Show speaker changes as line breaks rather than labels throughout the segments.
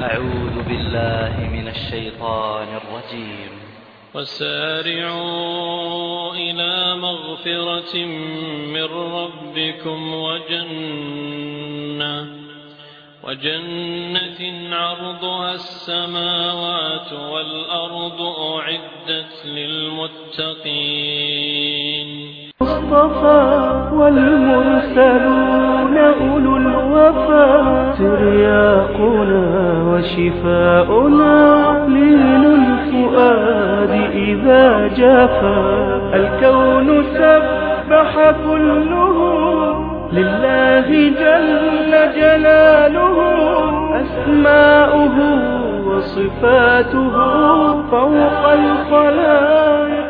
أعوذ بالله من الشيطان الرجيم
وسارعوا إلى مغفرة من ربكم وجنة وجنة عرضها السماوات والأرض أعدت للمتقين
المصطفى والمرسلون أولو الوفا ترياقنا وشفاؤنا لين الفؤاد إذا جافا الكون سبح كله لله جل جلاله أسماؤه وصفاته فوق الخلائق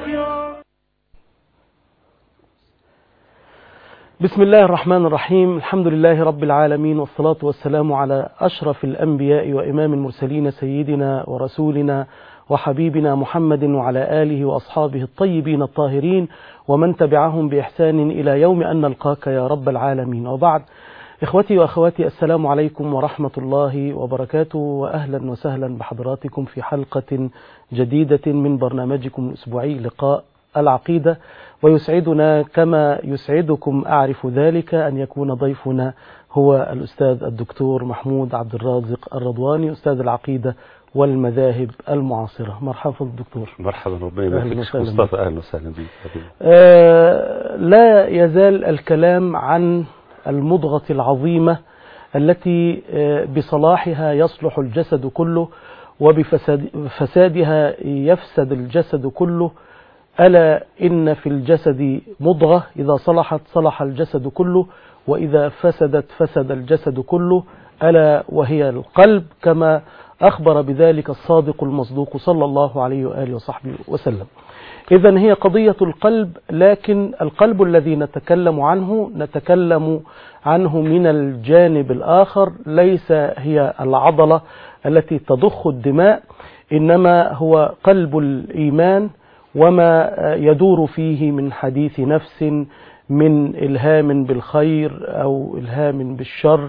بسم الله الرحمن الرحيم الحمد لله رب العالمين والصلاة والسلام على أشرف الأنبياء وإمام المرسلين سيدنا ورسولنا وحبيبنا محمد وعلى آله وأصحابه الطيبين الطاهرين ومن تبعهم بإحسان إلى يوم أن نلقاك يا رب العالمين وبعد إخوتي وأخواتي السلام عليكم ورحمة الله وبركاته وأهلا وسهلا بحضراتكم في حلقة جديدة من برنامجكم الأسبوعي لقاء العقيدة ويسعدنا كما يسعدكم أعرف ذلك أن يكون ضيفنا هو الأستاذ الدكتور محمود عبد الرازق الرضواني أستاذ العقيدة والمذاهب المعاصرة مرحبا دكتور
مرحبا ربنا يبارك فيك مصطفى أهلا وسهلا بك
آه لا يزال الكلام عن المضغة العظيمة التي آه بصلاحها يصلح الجسد كله وبفسادها يفسد الجسد كله ألا إن في الجسد مضغة إذا صلحت صلح الجسد كله وإذا فسدت فسد الجسد كله ألا وهي القلب كما أخبر بذلك الصادق المصدوق صلى الله عليه وآله وصحبه وسلم إذا هي قضية القلب لكن القلب الذي نتكلم عنه نتكلم عنه من الجانب الآخر ليس هي العضلة التي تضخ الدماء إنما هو قلب الإيمان وما يدور فيه من حديث نفس من إلهام بالخير أو إلهام بالشر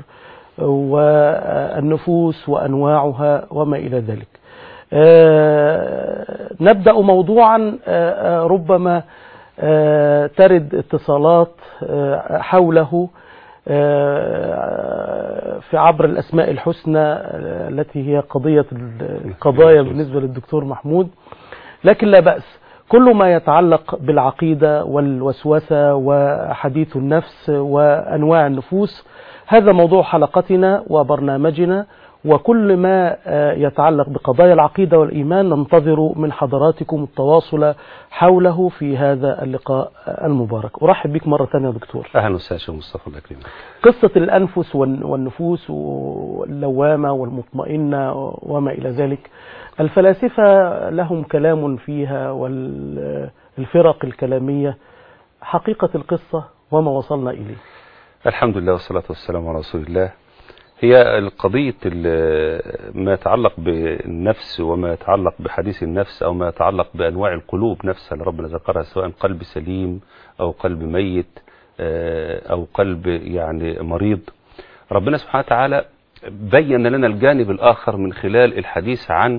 والنفوس وأنواعها وما إلى ذلك نبدأ موضوعا ربما ترد اتصالات حوله في عبر الأسماء الحسنى التي هي قضية القضايا بالنسبة للدكتور محمود لكن لا بأس كل ما يتعلق بالعقيدة والوسوسة وحديث النفس وأنواع النفوس هذا موضوع حلقتنا وبرنامجنا وكل ما يتعلق بقضايا العقيدة والإيمان ننتظر من حضراتكم التواصل حوله في هذا اللقاء المبارك أرحب بك مرة ثانية دكتور
أهلا وسهلا شيخ مصطفى الله يكرمك
قصة الأنفس والنفوس واللوامة والمطمئنة وما إلى ذلك الفلاسفة لهم كلام فيها والفرق الكلامية حقيقة القصة وما وصلنا إليه
الحمد لله والصلاة والسلام على رسول الله هي القضية ما يتعلق بالنفس وما يتعلق بحديث النفس أو ما يتعلق بأنواع القلوب نفسها اللي ربنا ذكرها سواء قلب سليم أو قلب ميت أو قلب يعني مريض ربنا سبحانه وتعالى بين لنا الجانب الآخر من خلال الحديث عن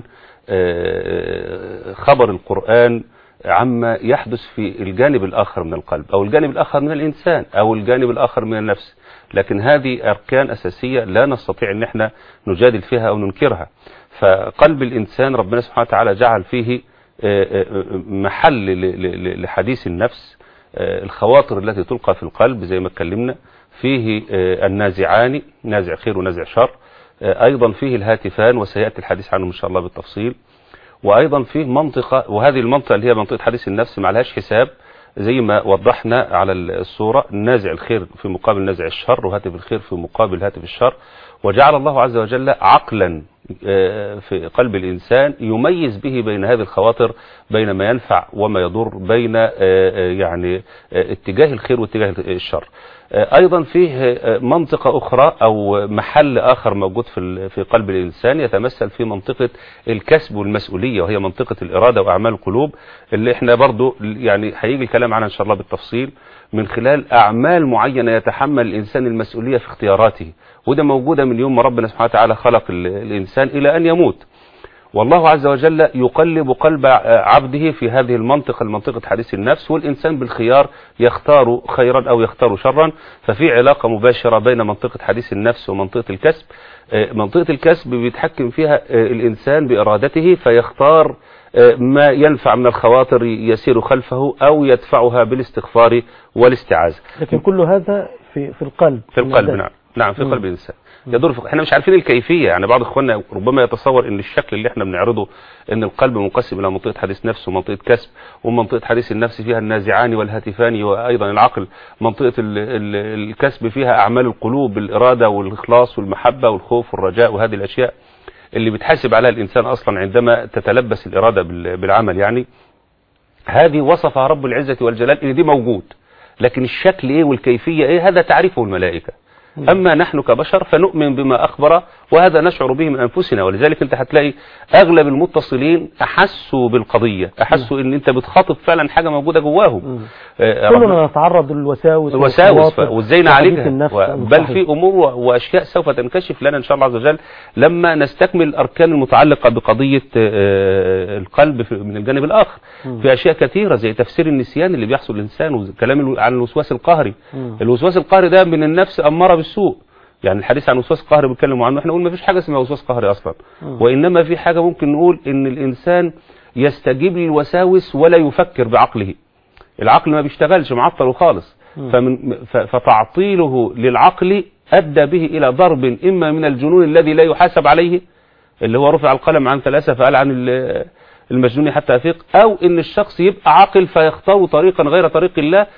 خبر القرآن عما يحدث في الجانب الآخر من القلب أو الجانب الآخر من الإنسان أو الجانب الآخر من النفس لكن هذه أركان أساسية لا نستطيع أن احنا نجادل فيها أو ننكرها فقلب الإنسان ربنا سبحانه وتعالى جعل فيه محل لحديث النفس الخواطر التي تلقى في القلب زي ما اتكلمنا فيه النازعان نازع خير ونازع شر أيضا فيه الهاتفان وسيأتي الحديث عنه إن شاء الله بالتفصيل وأيضا فيه منطقة وهذه المنطقة اللي هي منطقة حديث النفس ما لهاش حساب زي ما وضحنا على الصورة نازع الخير في مقابل نازع الشر وهاتف الخير في مقابل هاتف الشر وجعل الله عز وجل عقلا في قلب الإنسان يميز به بين هذه الخواطر بين ما ينفع وما يضر بين يعني اتجاه الخير واتجاه الشر آه، ايضا فيه آه، منطقة اخرى او محل اخر موجود في ال- في قلب الانسان يتمثل في منطقة الكسب والمسؤولية وهي منطقة الارادة واعمال القلوب اللي احنا برضو يعني هيجي الكلام عنها ان شاء الله بالتفصيل من خلال اعمال معينة يتحمل الانسان المسؤولية في اختياراته وده موجودة من يوم ما ربنا سبحانه وتعالى خلق ال- الانسان الى ان يموت والله عز وجل يقلب قلب عبده في هذه المنطقة المنطقة حديث النفس والإنسان بالخيار يختار خيرا أو يختار شرا ففي علاقة مباشرة بين منطقة حديث النفس ومنطقة الكسب آه، منطقة الكسب بيتحكم فيها آه، الإنسان بإرادته فيختار آه، ما ينفع من الخواطر يسير خلفه أو يدفعها بالاستغفار والاستعاذة
لكن كل هذا في في القلب
في القلب
الذات.
نعم نعم في
مم.
قلب الانسان يدور في احنا مش عارفين الكيفيه يعني بعض اخواننا ربما يتصور ان الشكل اللي احنا بنعرضه ان القلب منقسم الى منطقه حديث نفس ومنطقه كسب ومنطقه حديث النفس فيها النازعان والهاتفان وايضا العقل منطقه ال ال الكسب فيها اعمال القلوب بالاراده والاخلاص والمحبه والخوف والرجاء وهذه الاشياء اللي بتحاسب عليها الانسان اصلا عندما تتلبس الاراده بال- بالعمل يعني هذه وصفها رب العزه والجلال ان دي موجود لكن الشكل ايه والكيفيه ايه هذا تعرفه الملائكه أما نحن كبشر فنؤمن بما أخبر وهذا نشعر به من أنفسنا ولذلك أنت هتلاقي أغلب المتصلين أحسوا بالقضية أحسوا أن أنت بتخاطب فعلا حاجة موجودة جواهم آه، ربنا-
كلنا نتعرض للوساوس
الوساوس
والخواطر
وازاي
وحديث
نعالجها
النفس
و- بل
صحيح.
في امور و- واشياء سوف تنكشف لنا ان شاء الله عز وجل لما نستكمل الاركان المتعلقه بقضيه آه، القلب في- من الجانب الاخر في اشياء كثيره زي تفسير النسيان اللي بيحصل للانسان وكلام الو- عن الوسواس القهري
مم.
الوسواس القهري ده من النفس اماره بالسوء يعني الحديث عن وسواس قهري بيتكلموا عنه احنا نقول ما فيش حاجه اسمها وسواس قهري اصلا وانما في حاجه ممكن نقول ان الانسان يستجيب للوساوس ولا يفكر بعقله العقل ما بيشتغلش معطل خالص فمن ف- فتعطيله للعقل ادى به الى ضرب اما من الجنون الذي لا يحاسب عليه اللي هو رفع القلم عن ثلاثه فقال عن ال- المجنون حتى يفيق او ان الشخص يبقى عاقل فيختار طريقا غير طريق الله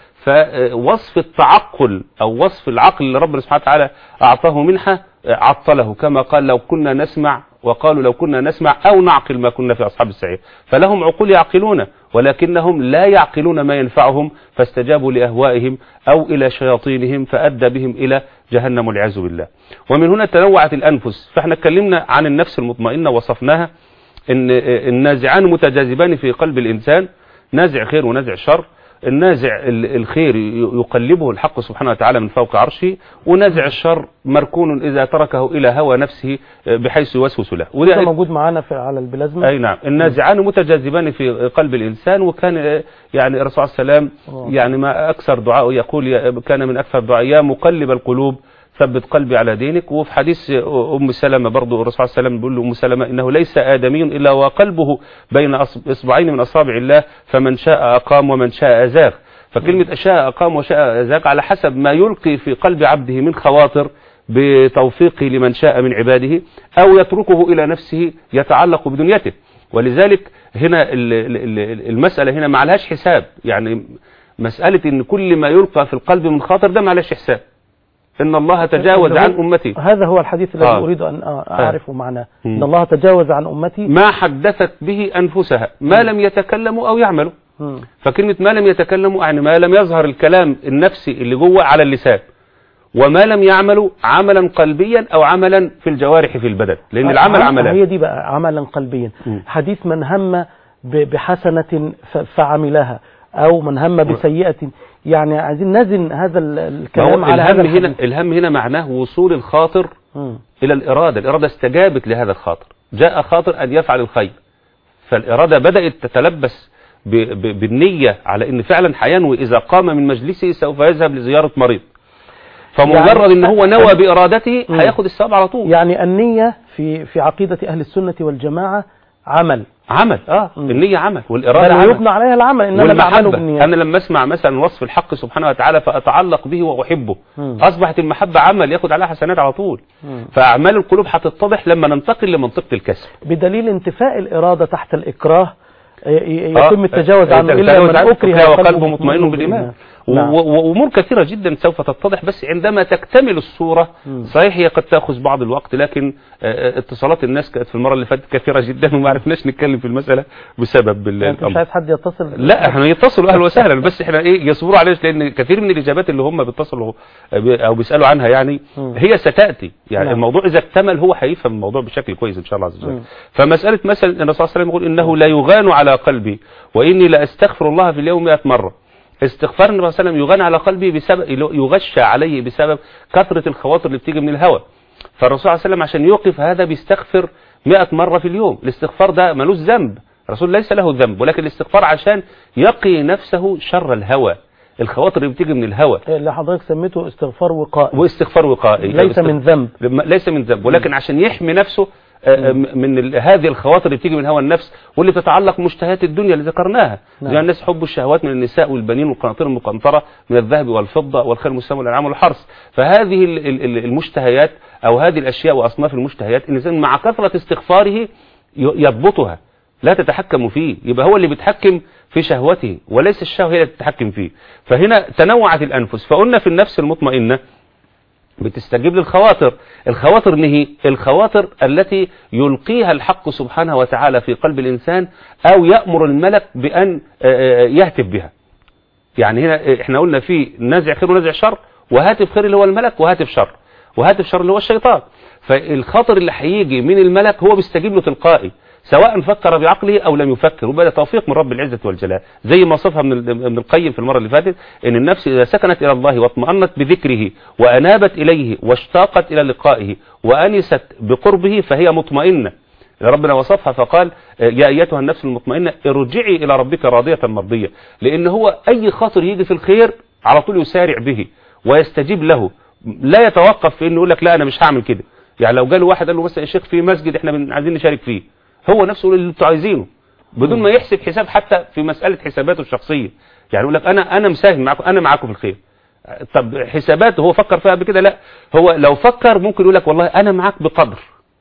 فوصف التعقل او وصف العقل اللي ربنا سبحانه وتعالى اعطاه منحه عطله كما قال لو كنا نسمع وقالوا لو كنا نسمع او نعقل ما كنا في اصحاب السعير فلهم عقول يعقلون ولكنهم لا يعقلون ما ينفعهم فاستجابوا لاهوائهم او الى شياطينهم فادى بهم الى جهنم والعياذ بالله ومن هنا تنوعت الانفس فاحنا اتكلمنا عن النفس المطمئنه وصفناها ان النازعان متجاذبان في قلب الانسان نازع خير ونازع شر النازع ال- الخير ي- يقلبه الحق سبحانه وتعالى من فوق عرشه ونازع الشر مركون اذا تركه الى هوى نفسه بحيث يوسوس له
ده
وده
موجود معانا في على البلازما
اي نعم النازعان متجاذبان في قلب الانسان وكان آه، يعني الرسول صلى الله عليه وسلم
آه.
يعني ما اكثر دعاء يقول يا- كان من اكثر دعاء يا مقلب القلوب ثبت قلبي على دينك وفي حديث آه، ام سلمة برضو الرسول صلى الله عليه وسلم بيقول لام سلمة انه ليس ادمي الا وقلبه بين أصب- اصبعين من اصابع الله فمن شاء اقام ومن شاء ازاغ فكلمة شاء اقام وشاء ازاغ على حسب ما يلقي في قلب عبده من خواطر بتوفيقه لمن شاء من عباده أو يتركه إلى نفسه يتعلق بدنيته ولذلك هنا ال- ال- ال- المسألة هنا ما عليهاش حساب يعني مسألة ان كل ما يلقى في القلب من خاطر ده ما عليهاش حساب ان الله تجاوز
اللي
عن
هو-
امتي
هذا هو الحديث الذي
آه.
أريد أن أعرف معناه
مم.
إن الله تجاوز عن أمتي
ما حدثت به انفسها ما لم يتكلموا او يعملوا
مم.
فكلمة ما لم يتكلموا يعني ما لم يظهر الكلام النفسي اللي جوه على اللسان وما لم يعملوا عملا قلبيا او عملا في الجوارح في البدن لان العمل
عم-
عملان
هي دي بقى عملا قلبيا
مم.
حديث من هم ب- بحسنة ف- فعملها أو من هم بسيئة يعني عايزين نزن هذا ال-
ما
الكلام
هو
على هذا
الهم هنا
الحديث
الهم هنا معناه وصول الخاطر
مم.
الى الاراده الاراده استجابت لهذا الخاطر جاء خاطر ان يفعل الخير فالاراده بدات تتلبس ب- ب- بالنيه على ان فعلا هينوي اذا قام من مجلسه سوف يذهب لزياره مريض فمجرد ان هو نوى بارادته
مم.
هياخد الثواب على طول
يعني النية في في عقيدة أهل السنة والجماعة عمل
عمل اه
مم.
النيه عمل
بل
والاراده عمل
يبنى عليها العمل إنما الأعمال
والمحبة
بالنيات
أنا لما أسمع مثلا وصف الحق سبحانه وتعالى فأتعلق به وأحبه
مم.
أصبحت المحبة عمل ياخد عليها حسنات على طول
مم.
فأعمال القلوب هتتضح لما ننتقل لمنطقة الكسب
بدليل انتفاء الإرادة تحت الإكراه ي- ي-
آه،
يتم التجاوز عنه إلا
يتجاوز
من
عنه
أكره
وقلبه
وقلبه
مطمئن بالإيمان و-
نعم.
و- وامور كثيره جدا سوف تتضح بس عندما تكتمل الصوره
مم.
صحيح هي قد تاخذ بعض الوقت لكن آه، آه، اتصالات الناس كانت في المره اللي فاتت كثيره جدا وما عرفناش نتكلم في المساله بسبب ال-
انت مش
الامر
عايز حد يتصل
لا احنا يتصلوا اهلا وسهلا بس احنا ايه يصبروا عليه لان كثير من الاجابات اللي هم بيتصلوا او بيسالوا عنها يعني
مم.
هي ستاتي يعني
نعم.
الموضوع اذا اكتمل هو هيفهم الموضوع بشكل كويس ان شاء الله عز وجل
مم.
فمساله مثلا ان الرسول صلى الله عليه وسلم يقول انه لا يغان على قلبي واني لاستغفر الله في اليوم 100 مره استغفار النبي صلى الله عليه وسلم يغان على قلبي بسبب يغشى عليه بسبب كثره الخواطر اللي بتيجي من الهوى فالرسول صلى الله عليه وسلم عشان يوقف هذا بيستغفر 100 مرة في اليوم الاستغفار ده ملوش ذنب الرسول ليس له ذنب ولكن الاستغفار عشان يقي نفسه شر الهوى الخواطر اللي بتيجي من الهوى
اللي حضرتك سميته استغفار وقائي
واستغفار وقائي
ليس من ذنب
لما- ليس من ذنب ولكن عشان يحمي نفسه آه، م- من ال- هذه الخواطر اللي بتيجي من هوى النفس واللي بتتعلق مشتهيات الدنيا اللي ذكرناها
نعم.
زي الناس حب الشهوات من النساء والبنين والقناطير المقنطرة من الذهب والفضة والخيل المسمى والأنعام والحرث فهذه ال- ال- ال- المشتهيات أو هذه الأشياء وأصناف المشتهيات الإنسان مع كثرة استغفاره ي- يضبطها لا تتحكم فيه يبقى هو اللي بيتحكم في شهوته وليس الشهوة هي اللي تتحكم فيه فهنا تنوعت الأنفس فقلنا في النفس المطمئنة بتستجيب للخواطر الخواطر نهي الخواطر التي يلقيها الحق سبحانه وتعالى في قلب الإنسان أو يأمر الملك بأن آه، آه، يهتف بها يعني هنا احنا قلنا في نزع خير ونزع شر وهاتف خير اللي هو الملك وهاتف شر وهاتف شر اللي هو الشيطان فالخطر اللي هيجي من الملك هو بيستجيب له تلقائي سواء فكر بعقله او لم يفكر وبقى ده توفيق من رب العزه والجلال زي ما وصفها من ال- ابن القيم في المره اللي فاتت ان النفس اذا سكنت الى الله واطمأنت بذكره وانابت اليه واشتاقت الى لقائه وانست بقربه فهي مطمئنه ربنا وصفها فقال يا ايتها النفس المطمئنه ارجعي الى ربك راضيه مرضيه لان هو اي خاطر يجي في الخير على طول يسارع به ويستجيب له لا يتوقف في انه يقول لك لا انا مش هعمل كده يعني لو جاله واحد قال له مثلا يا شيخ في مسجد احنا بن- عايزين نشارك فيه هو نفسه يقول اللي انتوا عايزينه بدون ما يحسب حساب حتى في مساله حساباته الشخصيه يعني يقول لك انا انا مساهم معاكم انا معاكم في الخير طب حساباته هو فكر فيها قبل كده لا هو لو فكر ممكن يقول لك والله انا معاك بقدر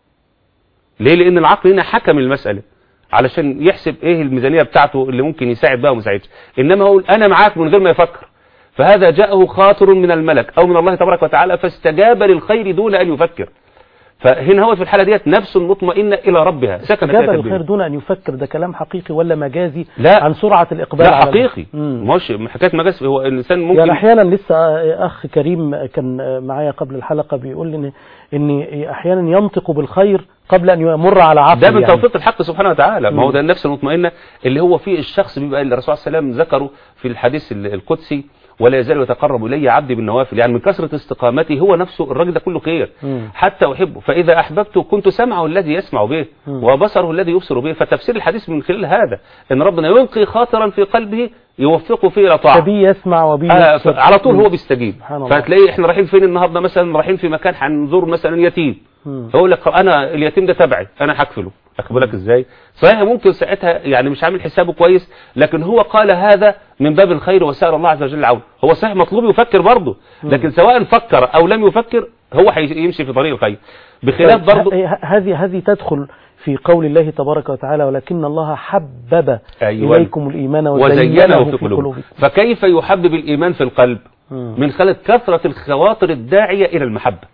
ليه لان العقل هنا حكم المسألة علشان يحسب ايه الميزانية بتاعته اللي ممكن يساعد بها وما يساعدش انما هو انا معاك من غير ما يفكر فهذا جاءه خاطر من الملك او من الله تبارك وتعالى فاستجاب للخير دون ان يفكر فهنا هو في الحالة ديت نفس مطمئنة الى ربها سكنت
استجاب
إلى
للخير
الدنيا.
دون ان يفكر ده كلام حقيقي ولا مجازي
لا.
عن سرعة الاقبال
لا
على
حقيقي
مم.
مش حكاية مجاز هو الانسان
يعني
ممكن
احيانا لسه اخ كريم كان معايا قبل الحلقة بيقول لي ان ان احيانا ينطق بالخير قبل ان يمر على عقل
ده من
يعني.
توفيق الحق سبحانه وتعالى ما هو
مم.
ده النفس المطمئنة اللي هو فيه الشخص بيبقى اللي الرسول صلى الله عليه وسلم ذكره في الحديث ال- القدسي ولا يزال يتقرب إلي عبدي بالنوافل يعني من كثرة استقامته هو نفسه الراجل ده كله خير
مم.
حتى أحبه فإذا أحببته كنت سمعه الذي يسمع به
مم.
وبصره الذي يبصر به فتفسير الحديث من خلال هذا إن ربنا يلقي خاطرا في قلبه يوفقه فيه إلى طاعة
فبي يسمع وبي
آه
يبصر.
على طول
مم.
هو بيستجيب
سبحان الله.
فهتلاقيه احنا رايحين فين النهارده مثلا رايحين في مكان هنزور مثلا يتيم
مم.
فيقول لك انا اليتيم ده تبعي انا هكفله واخد بالك ازاي صحيح ممكن ساعتها يعني مش عامل حسابه كويس لكن هو قال هذا من باب الخير وسأل الله عز وجل العون هو صحيح مطلوب يفكر برضه لكن سواء فكر او لم يفكر هو هيمشي في طريق الخير بخلاف
طيب،
برضه
ه- هذه هذه تدخل في قول الله تبارك وتعالى ولكن الله حبب
أيوة.
إليكم الإيمان
وزينه في قلوبكم فكيف يحبب الايمان في القلب
مم.
من خلال كثرة الخواطر الداعية الى المحبة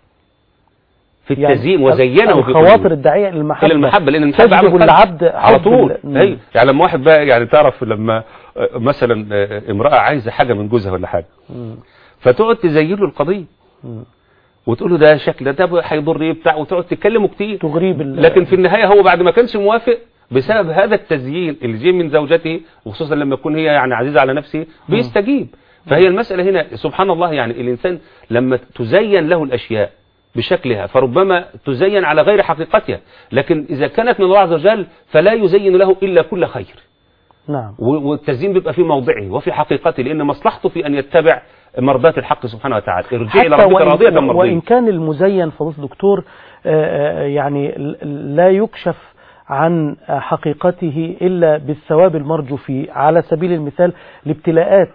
في
يعني
التزيين وزينه في
الخواطر
قلوبكم.
الداعية للمحبة
الى المحبه لان المحبه
تجذب
عمل قلب.
العبد
على
حب
طول
ال- مم.
ايوه يعني لما واحد بقى يعني تعرف لما آه، مثلا آه، امراه عايزه حاجه من جوزها ولا حاجه
مم.
فتقعد تزين له القضيه
مم.
وتقول له ده شكل ده ده هيضر ايه بتاع وتقعد تتكلموا كتير
تغريب ال-
لكن في النهايه هو بعد ما كانش موافق بسبب هذا التزيين اللي جاي من زوجته وخصوصا لما يكون هي يعني عزيزه على نفسه بيستجيب فهي المساله هنا سبحان الله يعني الانسان لما تزين له الاشياء بشكلها فربما تزين على غير حقيقتها لكن اذا كانت من الله عز وجل فلا يزين له الا كل خير
نعم
و- والتزيين بيبقى في موضعه وفي حقيقته لان مصلحته في ان يتبع مرضات الحق سبحانه وتعالى ارجعي الى
حتى
ربك
وإن,
راضيه
وإن
مرضيه
كان المزين فضيلة دكتور آه، آه، يعني ل- لا يكشف عن حقيقته إلا بالثواب المرجو فيه على سبيل المثال الابتلاءات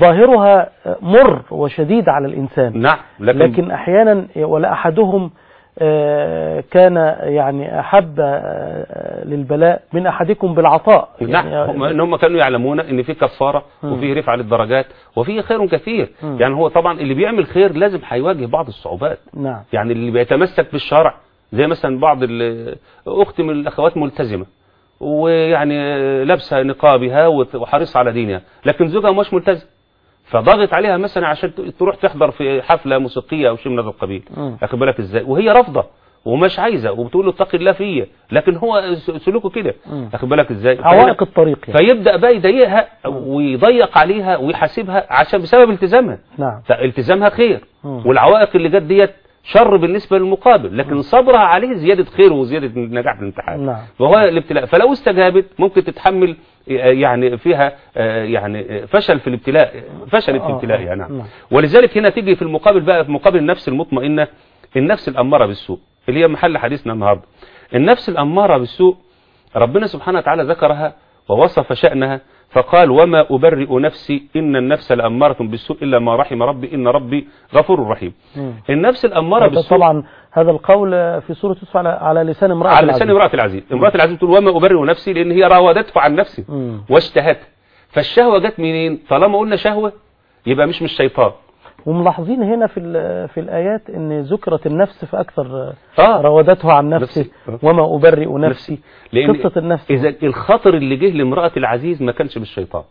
ظاهرها مر وشديد على الإنسان
نعم لكن,
لكن أحيانا ولا أحدهم آه، كان يعني أحب آه، للبلاء من أحدكم بالعطاء
نعم هم ان هم كانوا يعلمون ان في كفاره
مم.
وفي رفع للدرجات وفي خير كثير
مم.
يعني هو طبعا اللي بيعمل خير لازم هيواجه بعض الصعوبات
نعم
يعني اللي بيتمسك بالشرع زي مثلا بعض ال- اخت من الاخوات ملتزمه ويعني لابسه نقابها وت- وحريصه على دينها لكن زوجها مش ملتزم فضغط عليها مثلا عشان ت- تروح تحضر في حفله موسيقيه او شيء من هذا القبيل
مم.
واخد بالك ازاي وهي رافضه ومش عايزه وبتقول له اتقي الله فيا لكن هو س- سلوكه كده
مم.
واخد بالك ازاي
عوائق الطريق يعني.
فيبدا بقى يضايقها ويضيق عليها ويحاسبها عشان بسبب التزامها
نعم
فالتزامها خير
مم.
والعوائق اللي جت ديت شر بالنسبه للمقابل لكن صبرها عليه زياده خير وزياده نجاح في الامتحان
نعم.
وهو الابتلاء فلو استجابت ممكن تتحمل آه، يعني فيها آه، يعني آه، فشل في الابتلاء فشل في
آه،
الابتلاء
آه،
يعني نعم.
نعم.
ولذلك هنا تيجي في المقابل بقى في مقابل النفس المطمئنه النفس الاماره بالسوء اللي هي محل حديثنا النهارده النفس الاماره بالسوء ربنا سبحانه وتعالى ذكرها ووصف شأنها فقال وما أبرئ نفسي إن النفس لأمارة بالسوء إلا ما رحم ربي إن ربي غفور رحيم
مم.
النفس الأمارة
هذا
بالسوء
طبعا هذا القول في سورة يوسف على, على لسان امرأة
على لسان
العزيز.
امرأة العزيز امرأة العزيز تقول وما أبرئ نفسي لأن هي راودته عن نفسي
مم.
واشتهته فالشهوة جت منين طالما قلنا شهوة يبقى مش من الشيطان
وملاحظين هنا في ال- في الآيات أن ذكرت النفس في أكثر
آه.
راودته عن نفسه
نفسي. آه.
وما أبرئ نفسي
لأن
قصة النفس
إذا الخطر اللي جه لامرأة العزيز ما كانش بالشيطان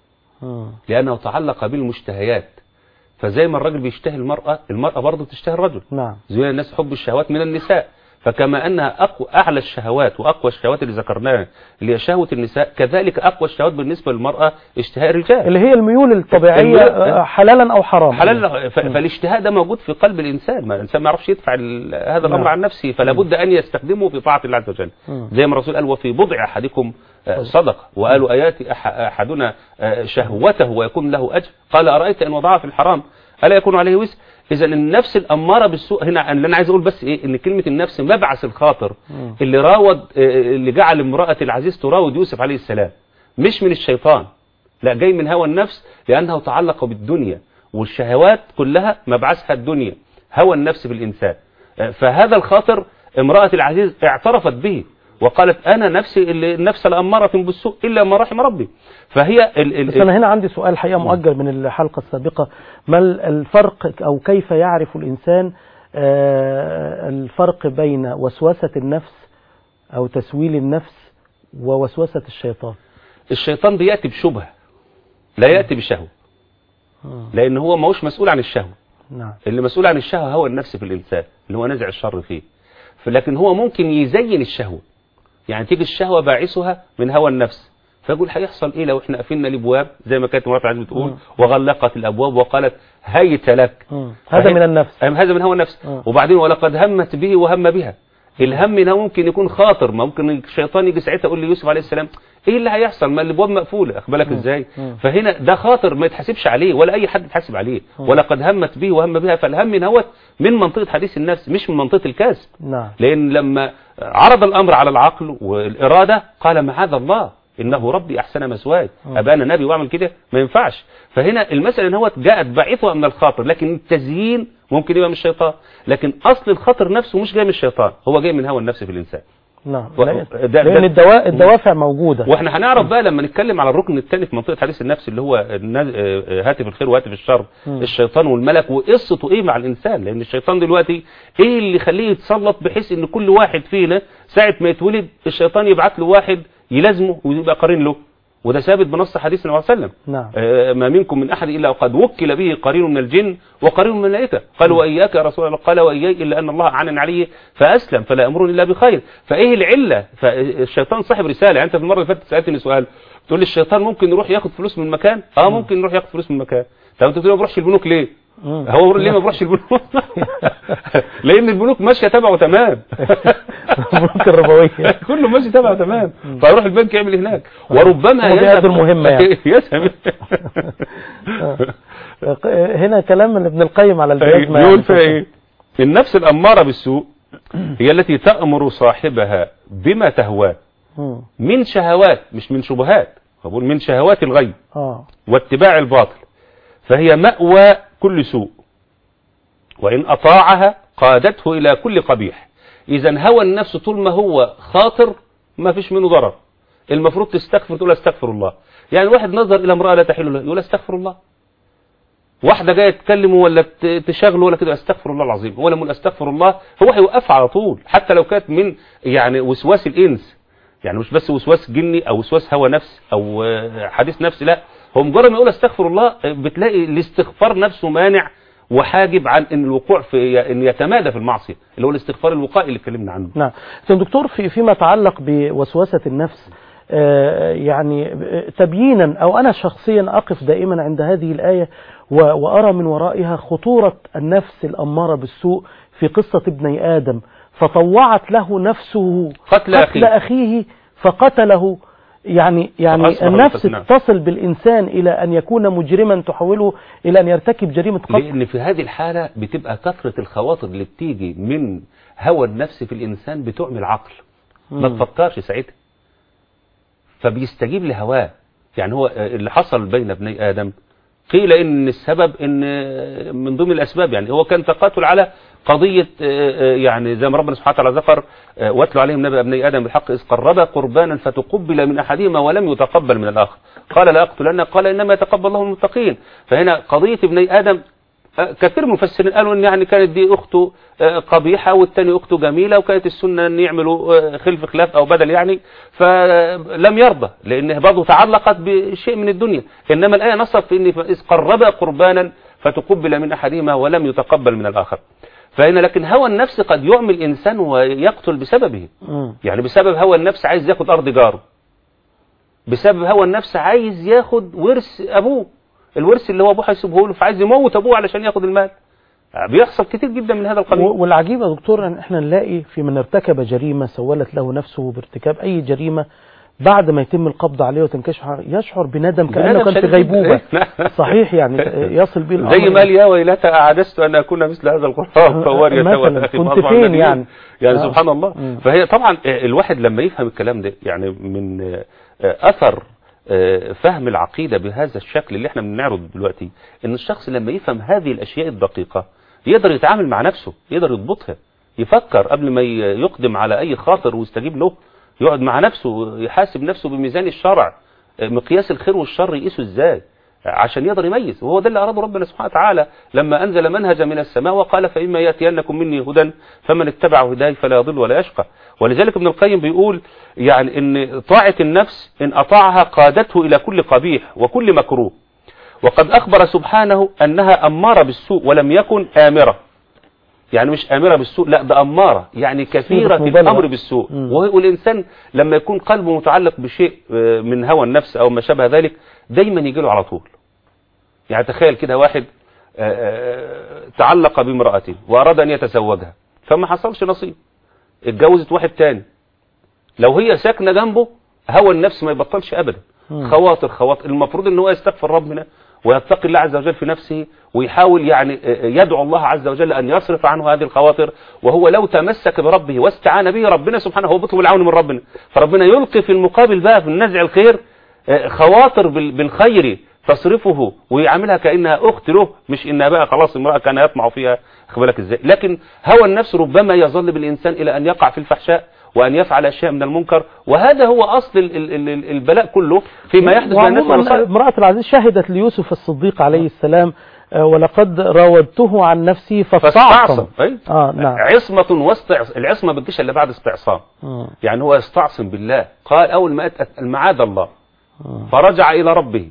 مم.
لأنه تعلق بالمشتهيات فزي ما الرجل بيشتهي المرأة المرأة برضه تشتهي الرجل
نعم
زين الناس حب الشهوات من النساء فكما أنها أقوى أعلى الشهوات وأقوى الشهوات اللي ذكرناها اللي هي شهوة النساء كذلك أقوى الشهوات بالنسبة للمرأة اشتهاء الرجال
اللي هي الميول الطبيعية
الميول-
آه، حلالا أو حراما
حلال ف- فالاشتهاء ده موجود في قلب الإنسان ما الإنسان ما يعرفش يدفع ال- هذا الأمر
نعم.
عن نفسه فلا بد أن يستخدمه في طاعة الله عز وجل
مم.
زي ما الرسول قال وفي بضع أحدكم آه، صدقة وقالوا آيات أح- أحدنا آه، شهوته ويكون له أجر قال أرأيت إن وضعها في الحرام ألا يكون عليه وزر إذا النفس الأمارة بالسوء هنا اللي أنا عايز أقول بس إيه إن كلمة النفس مبعث الخاطر
مم.
اللي راود آه، اللي جعل امرأة العزيز تراود يوسف عليه السلام مش من الشيطان لا جاي من هوى النفس لأنه تعلق بالدنيا والشهوات كلها مبعثها الدنيا هوى النفس في الإنسان آه، فهذا الخاطر امرأة العزيز اعترفت به وقالت أنا نفسي اللي- النفس الأمارة بالسوء إلا ما رحم ربي فهي ال ال
بس أنا هنا عندي سؤال حقيقة مؤجل من الحلقة السابقة ما ال- الفرق أو كيف يعرف الإنسان آه، الفرق بين وسوسة النفس أو تسويل النفس ووسوسة الشيطان
الشيطان بيأتي بشبهة لا يأتي بشهوة
مم.
لأن هو ما هوش مسؤول عن الشهوة
نعم
اللي مسؤول عن الشهوة هو النفس في الإنسان اللي هو نزع الشر فيه لكن هو ممكن يزين الشهوة يعني تيجي الشهوة باعثها من هوى النفس فيقول هيحصل ايه لو احنا قفلنا الابواب زي ما كانت مرات عزيز بتقول
مم.
وغلقت الابواب وقالت هيت لك
مم. هذا
فهي-
من النفس
أم هذا من هوى النفس
آه.
وبعدين ولقد همت به وهم بها الهم ده ممكن يكون خاطر ما ممكن الشيطان يجي ساعتها يقول ليوسف عليه السلام ايه اللي هيحصل ما الابواب مقفوله اخد بالك ازاي
مم.
فهنا ده خاطر ما يتحسبش عليه ولا اي حد يتحاسب عليه ولقد همت به وهم بها فالهم نوت من منطقه حديث النفس مش من منطقه الكسب
نعم
لان لما عرض الامر على العقل والاراده قال معاذ الله انه ربي احسن مثواي ابقى انا نبي واعمل كده ما ينفعش فهنا المساله ان هو جاءت باعثها من الخاطر لكن التزيين ممكن يبقى من الشيطان لكن اصل الخطر نفسه مش جاي من الشيطان هو جاي من هوى النفس في الانسان
نعم
و-
لأن-
ده- ده-
لأن الدوا- الدوافع موجودة
واحنا هنعرف بقى لما نتكلم على الركن الثاني في منطقه حديث النفس اللي هو النز- آه، آه، هاتف الخير وهاتف الشر
مم.
الشيطان والملك وقصته ايه مع الانسان لان الشيطان دلوقتي ايه اللي يخليه يتسلط بحيث ان كل واحد فينا ساعه ما يتولد الشيطان يبعت له واحد يلازمه ويبقى قرين له وده ثابت بنص حديث النبي صلى الله عليه وسلم
نعم
آه، ما منكم من أحد إلا وقد وكل به قرين من الجن وقرين من الملائكة قال وإياك يا رسول الله قال وإياي إلا أن الله أعلن عليه فأسلم فلا أمر إلا بخير فإيه العلة فالشيطان صاحب رسالة يعني أنت في المرة اللي فاتت سألتني سؤال تقول لي الشيطان ممكن يروح ياخد فلوس من مكان اه ممكن يروح ياخد فلوس من مكان طب انت بتقول لي ما بروحش البنوك ليه
مم.
هو ليه ما بروحش البنوك لان البنوك ماشيه تبعه تمام
البنوك الربوية
كله ماشي تبعه تمام فيروح البنك يعمل هناك وربما
هو بيأدوا المهمة يعني.
يسهم
هنا كلام من ابن القيم على البيزمة
يقول فيها ايه النفس الأمارة بالسوء هي التي تأمر صاحبها بما تهواه
مم.
من شهوات مش من شبهات بقول من شهوات الغيب
اه
واتباع الباطل فهي مأوى كل سوء وإن أطاعها قادته إلى كل قبيح إذا هوى النفس طول ما هو خاطر ما فيش منه ضرر المفروض تستغفر تقول استغفر الله يعني واحد نظر إلى امرأة لا تحل له يقول استغفر الله واحدة جاية تكلمه ولا ت- تشاغله ولا كده استغفر الله العظيم هو لما يقول استغفر الله هو هيوقفها على طول حتى لو كانت من يعني وسواس الإنس يعني مش بس وسواس جني او وسواس هوى نفس او آه، حديث نفس لا هو مجرد ما يقول استغفر الله آه، بتلاقي الاستغفار نفسه مانع وحاجب عن ان الوقوع في ان يتمادى في المعصيه اللي هو الاستغفار الوقائي اللي اتكلمنا عنه
نعم لكن دكتور في فيما يتعلق بوسوسة النفس آه، يعني آه، تبيينا أو أنا شخصيا أقف دائما عند هذه الآية و- وأرى من ورائها خطورة النفس الأمارة بالسوء في قصة ابني آدم فطوعت له نفسه
قتل
قتل
أخيه.
أخيه فقتله يعني يعني
فأصبح
النفس
مقتلا.
تصل بالإنسان إلى أن يكون مجرما تحوله إلى أن يرتكب جريمة قتل
لان في هذه الحاله بتبقى كثره الخواطر اللي بتيجي من هوى النفس في الانسان بتعمي العقل ما
مم.
تفكرش ساعتها فبيستجيب لهواه يعني هو آه، اللي حصل بين ابني ادم قيل ان السبب ان آه، من ضمن الاسباب يعني هو كان تقاتل على قضيه آه، آه، يعني زي ما ربنا سبحانه وتعالى ذكر آه، واتلو عليهم نبأ ابني ادم بالحق اذ قربا قربانا فتقبل من احدهما ولم يتقبل من الاخر قال لا اقتلن قال انما يتقبل الله من المتقين فهنا قضيه ابني ادم آه، كثير من المفسرين قالوا ان يعني كانت دي اخته آه، قبيحه والثاني اخته جميله وكانت السنه ان يعملوا آه، خلف خلاف او بدل يعني فلم يرضى لان برضه تعلقت بشيء من الدنيا انما الايه نصت في ان اذ قربا قربانا فتقبل من احدهما ولم يتقبل من الاخر فهنا لكن هوى النفس قد يعمي الانسان ويقتل بسببه
مم.
يعني بسبب هوى النفس عايز ياخد ارض جاره بسبب هوى النفس عايز ياخد ورث ابوه الورث اللي هو ابوه هيسيبه له فعايز يموت ابوه علشان ياخد المال بيحصل كتير جدا من هذا القبيل
و- والعجيب يا دكتور ان احنا نلاقي في من ارتكب جريمه سولت له نفسه بارتكاب اي جريمه بعد ما يتم القبض عليه وتنكشف حقه، يشعر بندم كانه
بندم
كان في
شديد
غيبوبه
جداً.
صحيح يعني يصل به الامر
زي ما قال يا ويلتى أعجزت أن أكون مثل هذا القرآن فوارية
مثلاً،
ولا أخي
كنت
فأصبح
فين
نادمين.
يعني؟
يعني
آه.
سبحان الله
مم.
فهي طبعا الواحد لما يفهم الكلام ده يعني من آه، أثر آه، فهم العقيدة بهذا الشكل اللي احنا بنعرض دلوقتي ان الشخص لما يفهم هذه الأشياء الدقيقة يقدر يتعامل مع نفسه يقدر يضبطها يفكر قبل ما ي- يقدم على أي خاطر ويستجيب له يقعد مع نفسه يحاسب نفسه بميزان الشرع آه، مقياس الخير والشر يقيسه ازاي عشان يقدر يميز وهو ده اللي أراده ربنا سبحانه وتعالى لما أنزل منهجا من السماء وقال فإما يأتينكم مني هدى فمن اتبع هداي فلا يضل ولا يشقى ولذلك ابن القيم بيقول يعني ان طاعة النفس ان أطاعها قادته إلى كل قبيح وكل مكروه وقد أخبر سبحانه أنها أمارة بالسوء ولم يكن آمرة يعني مش آمرة بالسوء لا ده أمارة يعني كثيرة
صيغة مبالغة.
الأمر بالسوء
مم.
وهو الإنسان لما يكون قلبه متعلق بشيء آه، من هوى النفس أو ما شابه ذلك دايما يجي له على طول يعني تخيل كده واحد آه، آه، تعلق بامرأة وأراد أن يتزوجها فما حصلش نصيب اتجوزت واحد تاني لو هي ساكنة جنبه هوى النفس ما يبطلش أبدا
مم.
خواطر خواطر المفروض ان هو يستغفر ربنا ويتقي الله عز وجل في نفسه ويحاول يعني آه، يدعو الله عز وجل أن يصرف عنه هذه الخواطر وهو لو تمسك بربه واستعان به ربنا سبحانه هو بيطلب العون من ربنا فربنا يلقي في المقابل بقى في النزع الخير آه، خواطر بال- بالخير تصرفه ويعاملها كأنها أخت له مش إنها بقى خلاص امرأة كان يطمع فيها خد بالك إزاي لكن هوى النفس ربما يظل بالإنسان إلى أن يقع في الفحشاء وأن يفعل أشياء من المنكر وهذا هو أصل ال- ال- ال- البلاء كله فيما يحدث بين الناس
وعموما
والمصائب
امرأة العزيز شهدت ليوسف الصديق عليه السلام آه، ولقد راودته عن نفسه فاستعصم
فاستعصم أي؟
اه نعم
عصمة واستعصام العصمة بتجيش إلا بعد استعصام
مم.
يعني هو يستعصم بالله قال أول ما أتت المعاذ الله
مم.
فرجع إلى ربه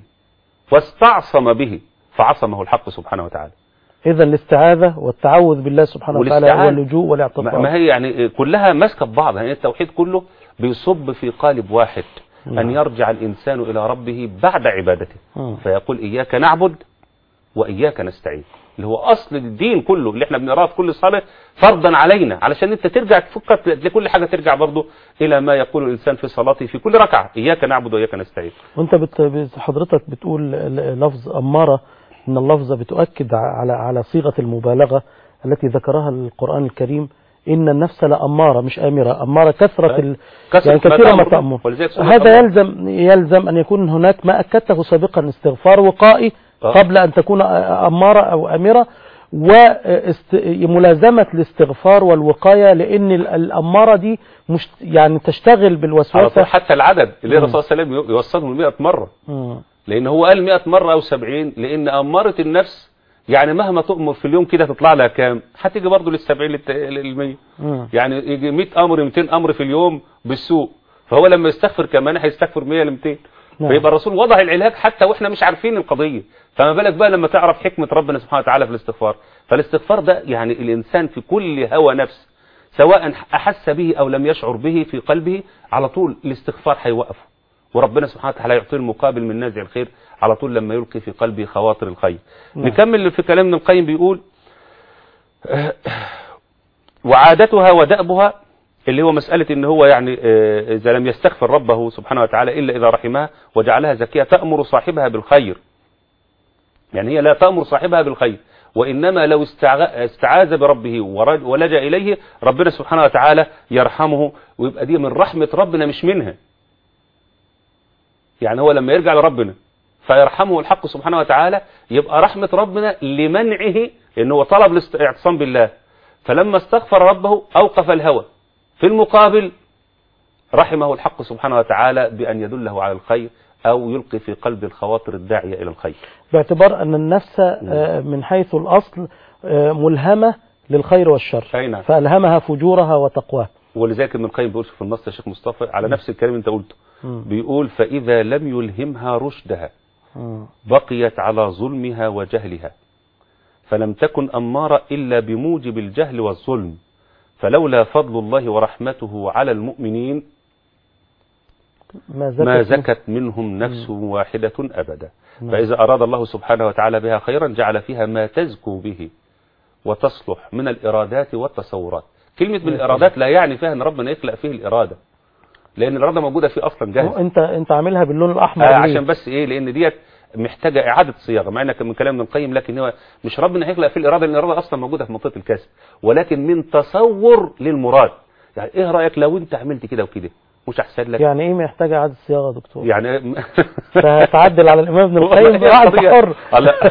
واستعصم به فعصمه الحق سبحانه وتعالى
اذا الاستعاذة والتعوذ بالله سبحانه وتعالى
والاستعاذة.
واللجوء
ما
والاعتصام
ما هي يعني كلها ماسكه في بعض يعني التوحيد كله بيصب في قالب واحد
نعم.
أن يرجع الإنسان إلى ربه بعد عبادته
مم.
فيقول إياك نعبد وإياك نستعين اللي هو أصل الدين كله اللي احنا بنقراه في كل صلاة فرضا علينا علشان انت ترجع تفكر لكل حاجة ترجع برضه إلى ما يقول الإنسان في صلاته في كل ركعة إياك نعبد وإياك نستعين
وانت بت... بت- حضرتك بتقول ل- لفظ أمارة ان اللفظة بتؤكد ع- على على صيغة المبالغة التي ذكرها القرآن الكريم ان النفس لأمارة مش آمرة أمارة كثرة ال...
كثرة
يعني
ما
كثيرا ما
تأمر.
تأمر
ولذلك سورة
هذا
الله.
يلزم يلزم أن يكون هناك ما أكدته سابقا استغفار وقائي
آه.
قبل أن تكون أمارة أو أمرة وملازمة الاستغفار والوقاية لأن ال- الأمارة دي مش يعني تشتغل
على طول
بالوسوسة
حتى العدد اللي
مم.
الرسول صلى الله عليه وسلم يوصلهم 100 مرة
مم.
لأن هو قال 100 مرة أو 70 لأن أمارة النفس يعني مهما تؤمر في اليوم كده تطلع لها كام هتيجي برضه لل 70 لل 100
مم.
يعني يجي 100 أمر 200 أمر في اليوم بالسوء فهو لما يستغفر كمان هيستغفر 100 ل 200
نعم.
فيبقى الرسول وضع العلاج حتى واحنا مش عارفين القضية فما بالك بقى لما تعرف حكمة ربنا سبحانه وتعالى في الاستغفار فالاستغفار ده يعني الإنسان في كل هوى نفس سواء أحس به أو لم يشعر به في قلبه على طول الاستغفار هيوقفه وربنا سبحانه وتعالى يعطيه المقابل من نازع الخير على طول لما يلقي في قلبه خواطر الخير
نعم.
نكمل في كلام ابن القيم بيقول وعادتها ودأبها اللي هو مسألة ان هو يعني آه، اذا لم يستغفر ربه سبحانه وتعالى الا اذا رحمها وجعلها زكية تأمر صاحبها بالخير يعني هي لا تأمر صاحبها بالخير وإنما لو استع- استعاذ بربه ورج- ولجأ إليه ربنا سبحانه وتعالى يرحمه ويبقى دي من رحمة ربنا مش منها يعني هو لما يرجع لربنا فيرحمه الحق سبحانه وتعالى يبقى رحمة ربنا لمنعه لأنه هو طلب الاعتصام بالله فلما استغفر ربه أوقف الهوى في المقابل رحمه الحق سبحانه وتعالى بأن يدله على الخير أو يلقي في قلب الخواطر الداعية إلى الخير
باعتبار أن النفس آه، من حيث الأصل آه، ملهمة للخير والشر
أي نعم.
فألهمها فجورها وتقواها
ولذلك ابن القيم بيقول في النص يا شيخ مصطفى على نفس الكلام انت قلته
مم.
بيقول فإذا لم يلهمها رشدها
مم.
بقيت على ظلمها وجهلها فلم تكن أمارة إلا بموجب الجهل والظلم فلولا فضل الله ورحمته على المؤمنين
ما زكت,
ما
منه.
زكت منهم نفس واحدة أبدا
نعم.
فإذا أراد الله سبحانه وتعالى بها خيرا جعل فيها ما تزكو به وتصلح من الإرادات والتصورات كلمة من الإرادات لا يعني فيها أن ربنا يخلق فيه الإرادة لأن الإرادة موجودة فيه أصلا جاهزة
انت انت عاملها باللون الاحمر
آه
ليه؟
عشان بس ايه لان ديت محتاجه اعاده صياغه مع انك من كلام ابن القيم لكن هو مش ربنا هيخلق في الاراده لان الاراده اصلا موجوده في منطقه الكسب ولكن من تصور للمراد يعني ايه رايك لو انت عملت كده وكده مش احسن لك
يعني ايه محتاجة اعادة صياغة يا دكتور
يعني
فتعدل على الامام ابن
والله
القيم
هي
بقى انت
القضية-
حر
آه، لا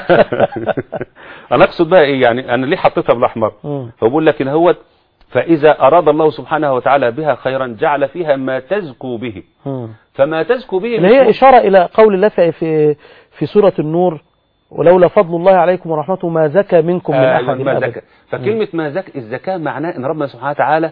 انا اقصد بقى ايه يعني انا ليه حطيتها بالاحمر
مم.
هو بيقول لك ان هو فاذا اراد الله سبحانه وتعالى بها خيرا جعل فيها ما تزكو به
مم.
فما تزكو به
اللي
مش
هي إشارة إلى قول الله في في, في سورة النور ولولا فضل الله عليكم ورحمته ما زكى منكم من
آه،
أحد
ما
أبدا
زكى فكلمة ما زكى الزكاة معناه ان ربنا سبحانه وتعالى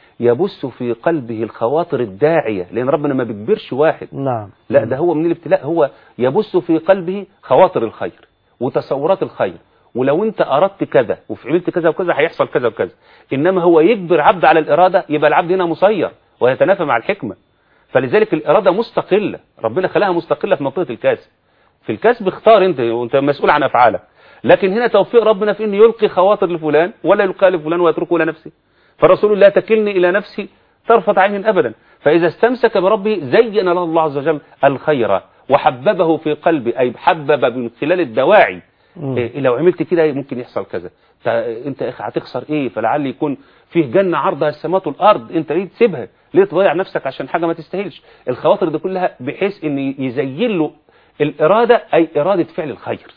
يبث في قلبه الخواطر الداعية لان ربنا ما بيجبرش واحد
نعم
لا ده هو من الابتلاء هو يبث في قلبه خواطر الخير وتصورات الخير ولو انت اردت كذا وفعلت كذا وكذا هيحصل كذا وكذا انما هو يجبر عبد على الاراده يبقى العبد هنا مسير ويتنافى مع الحكمه فلذلك الاراده مستقله ربنا خلاها مستقله في منطقه الكسب في الكسب اختار انت وانت مسؤول عن افعالك لكن هنا توفيق ربنا في انه يلقي خواطر لفلان ولا يلقى لفلان ويتركه لنفسه فالرسول لا تكلني الى نفسي طرفة عين ابدا فاذا استمسك بربه زين له الله عز وجل الخير وحببه في قلبه اي حبب من خلال الدواعي
مم.
إيه لو عملت كده ممكن يحصل كذا تا- انت يا اخي هتخسر ايه فلعل يكون فيه جنة عرضها السماوات والارض انت ليه تسيبها ليه تضيع نفسك عشان حاجة ما تستاهلش الخواطر دي كلها بحيث ان يزين له الارادة اي ارادة فعل الخير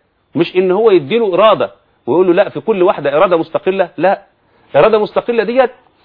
مش ان هو يديله اراده ويقول له لا في كل واحده اراده مستقله لا اراده مستقله ديت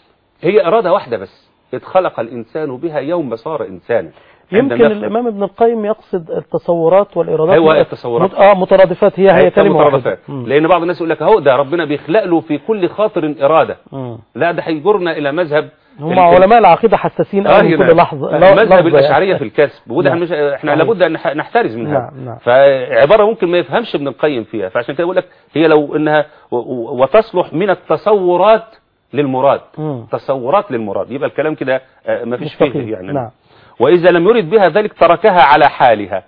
هي اراده واحده بس اتخلق الانسان بها يوم صار انسانا عند
يمكن
النفخ.
الإمام ابن القيم يقصد التصورات والإرادات
أيوة،
مت-
التصورات.
مت- اه مترادفات هي هي
هي
كلمة واحدة
مترادفات
مم.
لان بعض الناس يقول لك اهو ده ربنا بيخلق له في كل خاطر اراده
مم.
لا ده هيجرنا الى مذهب
هم
ال-
علماء العقيدة حساسين
آه
قوي من
هنا.
كل لحظة
آه،
لا-
مذهب
لحظة
الاشعريه
يعني.
في الكسب وده
نعم.
مش احنا
صحيح.
لابد ان نح- نحترز من هذا
نعم، نعم.
فعباره ممكن ما يفهمش ابن القيم فيها فعشان كده بقول لك هي لو انها و- و- وتصلح من التصورات للمراد
مم.
تصورات للمراد يبقى الكلام كده آه، ما فيش
مستقيم.
فيه يعني
نعم.
واذا لم يرد بها ذلك تركها على حالها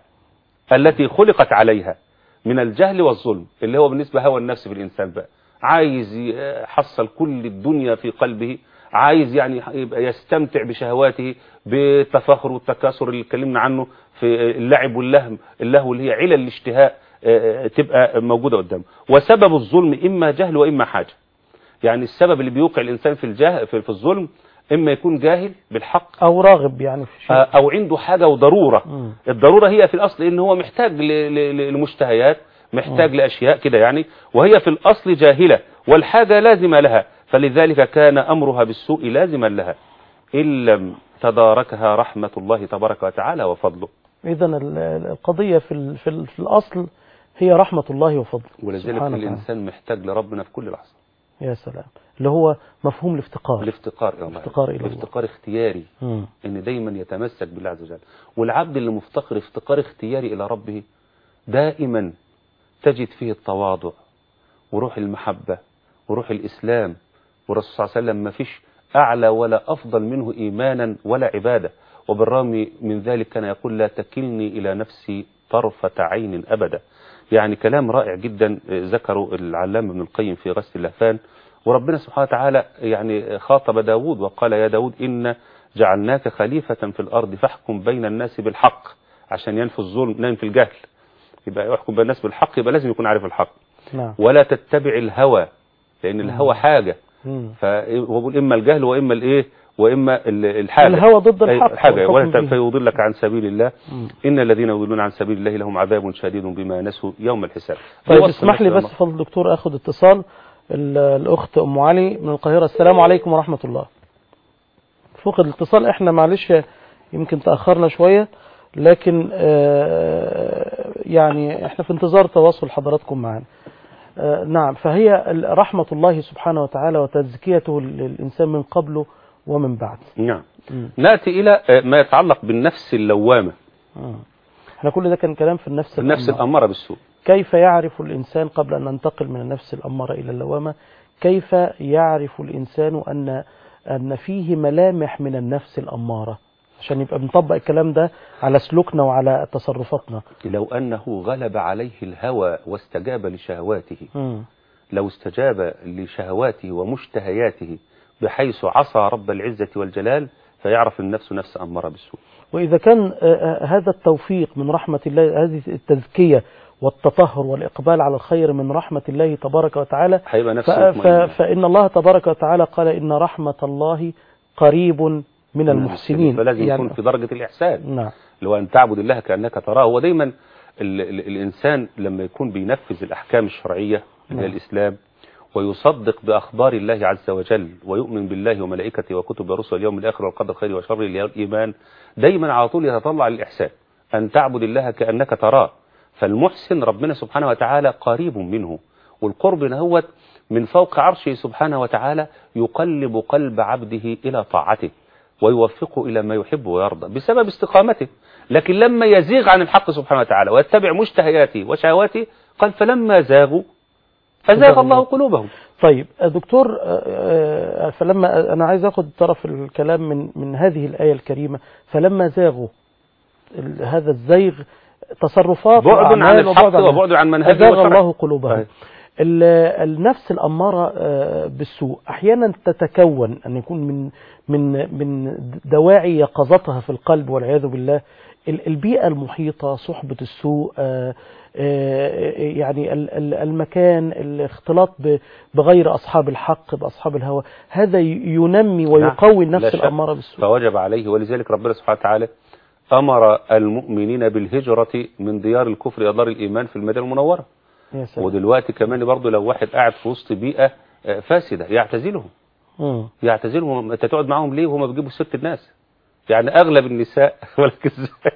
التي خلقت عليها من الجهل والظلم اللي هو بالنسبه هوى النفس في الانسان بقى عايز يحصل كل الدنيا في قلبه عايز يعني يبقى يستمتع بشهواته بالتفاخر والتكاثر اللي اتكلمنا عنه في اللعب واللهو اللهو اللي هي علل الاشتهاء آه، تبقى موجوده قدامه وسبب الظلم اما جهل واما حاجه يعني السبب اللي بيوقع الانسان في الجهل في في الظلم اما يكون جاهل بالحق
أو راغب يعني في شيء
آه، او عنده حاجه وضروره
مم.
الضروره هي في الاصل ان هو محتاج ل- ل- ل- لمشتهيات محتاج لأشياء كده يعني وهي في الأصل جاهلة والحاجة لازمة لها فلذلك كان أمرها بالسوء لازما لها إن لم تداركها رحمة الله تبارك وتعالى وفضله
إذا ال- ال- القضية في, ال- في, ال- في الأصل هي رحمة الله وفضله
ولذلك
سبحانه وتعالى.
الإنسان محتاج لربنا في كل لحظة
يا سلام اللي هو مفهوم الافتقار
الافتقار إلى الله
الافتقار إلى الله.
الافتقار اختياري
مم.
ان دايما يتمسك بالله عز وجل والعبد اللي مفتقر افتقار اختياري الى ربه دائما تجد فيه التواضع وروح المحبة وروح الإسلام والرسول صلى الله عليه وسلم ما فيش أعلى ولا أفضل منه إيمانا ولا عبادة وبالرغم من ذلك كان يقول لا تكلني إلى نفسي طرفة عين أبدا يعني كلام رائع جدا ذكره العلامة ابن القيم في غسل اللهفان وربنا سبحانه وتعالى يعني خاطب داود وقال يا داود إن جعلناك خليفة في الأرض فاحكم بين الناس بالحق عشان ينفي الظلم ينفي الجهل يبقى يحكم بين الناس بالحق يبقى لازم يكون عارف الحق
نعم
ولا تتبع الهوى لأن الهوى حاجة
مم.
فهو بيقول إما الجهل وإما الإيه وإما ال- الحاجة
الهوى ضد
أي
الحق
حاجة
والحكم
ولا
به.
ت- فيضلك عن سبيل الله
مم.
إن الذين يضلون عن سبيل الله لهم عذاب شديد بما نسوا يوم الحساب
طيب
يوصل
اسمح لي
نفسه
بس فضل الدكتور اخد اتصال ال- الاخت ام علي من القاهره السلام عليكم ورحمه الله فقد الاتصال احنا معلش يمكن تاخرنا شويه لكن آه، يعني احنا في انتظار تواصل حضراتكم معنا آه، نعم فهي ال- رحمه الله سبحانه وتعالى وتزكيته للانسان من قبله ومن بعد
نعم
مم.
نأتي إلى آه، ما يتعلق بالنفس اللوامة
مم. احنا كل ده كان كلام في النفس
النفس
الأمارة.
الأمارة بالسوء
كيف يعرف الإنسان قبل أن ننتقل من النفس الأمارة إلى اللوامة كيف يعرف الإنسان أن أن فيه ملامح من النفس الأمارة عشان يبقى بنطبق الكلام ده على سلوكنا وعلى تصرفاتنا
لو أنه غلب عليه الهوى واستجاب لشهواته
مم.
لو استجاب لشهواته ومشتهياته بحيث عصى رب العزة والجلال فيعرف النفس نفس أمارة بالسوء
وإذا كان آه، آه، هذا التوفيق من رحمة الله هذه التزكية والتطهر والإقبال على الخير من رحمة الله تبارك وتعالى
هيبقى
ف-
نفسه
ف-
مطمئنة.
فإن الله تبارك وتعالى قال إن رحمة الله قريب من المحسنين
فلازم
يعني-
يكون في درجة الإحسان
نعم
اللي هو أن تعبد الله كأنك تراه هو دايما ال ال الإنسان لما يكون بينفذ الأحكام الشرعية اللي هي
نعم.
الإسلام ويصدق بأخبار الله عز وجل ويؤمن بالله وملائكته وكتب ورسله اليوم الآخر والقدر خير وشر اللي هي الإيمان دايما على طول يتطلع للإحسان أن تعبد الله كأنك تراه فالمحسن ربنا سبحانه وتعالى قريب منه والقرب نهوت من فوق عرشه سبحانه وتعالى يقلب قلب عبده إلى طاعته ويوفقه إلى ما يحب ويرضى بسبب استقامته لكن لما يزيغ عن الحق سبحانه وتعالى ويتبع مشتهياته وشهواته قال فلما زاغوا أزاغ الله قلوبهم
طيب دكتور آه، آه، فلما أنا عايز أخذ طرف الكلام من من هذه الآية الكريمة فلما زاغوا ال- هذا الزيغ تصرفات
بعد عن
وأعمال
الحق
وبعد عن-
وبعد عن منهجه
أزاغ
وشرعه.
الله قلوبهم
أيوة.
ال- النفس الأمارة آه، بالسوء أحيانا تتكون أن يكون من من من دواعي يقظتها في القلب والعياذ بالله ال- البيئة المحيطة صحبة السوء آه، آه، يعني ال- ال- المكان الاختلاط ب- بغير أصحاب الحق بأصحاب الهوى هذا ي- ينمي ويقوي
لا
النفس
شك.
الأمارة بالسوء
فوجب عليه ولذلك ربنا سبحانه وتعالى أمر المؤمنين بالهجرة من ديار الكفر إلى دار الإيمان في المدينة المنورة
يا سلام
ودلوقتي كمان برضه لو واحد قاعد في وسط بيئة آه، فاسدة يعتزلهم
مم.
يعتزلهم انت تقعد معاهم ليه وهم بيجيبوا سيره الناس يعني اغلب النساء بالك ازاي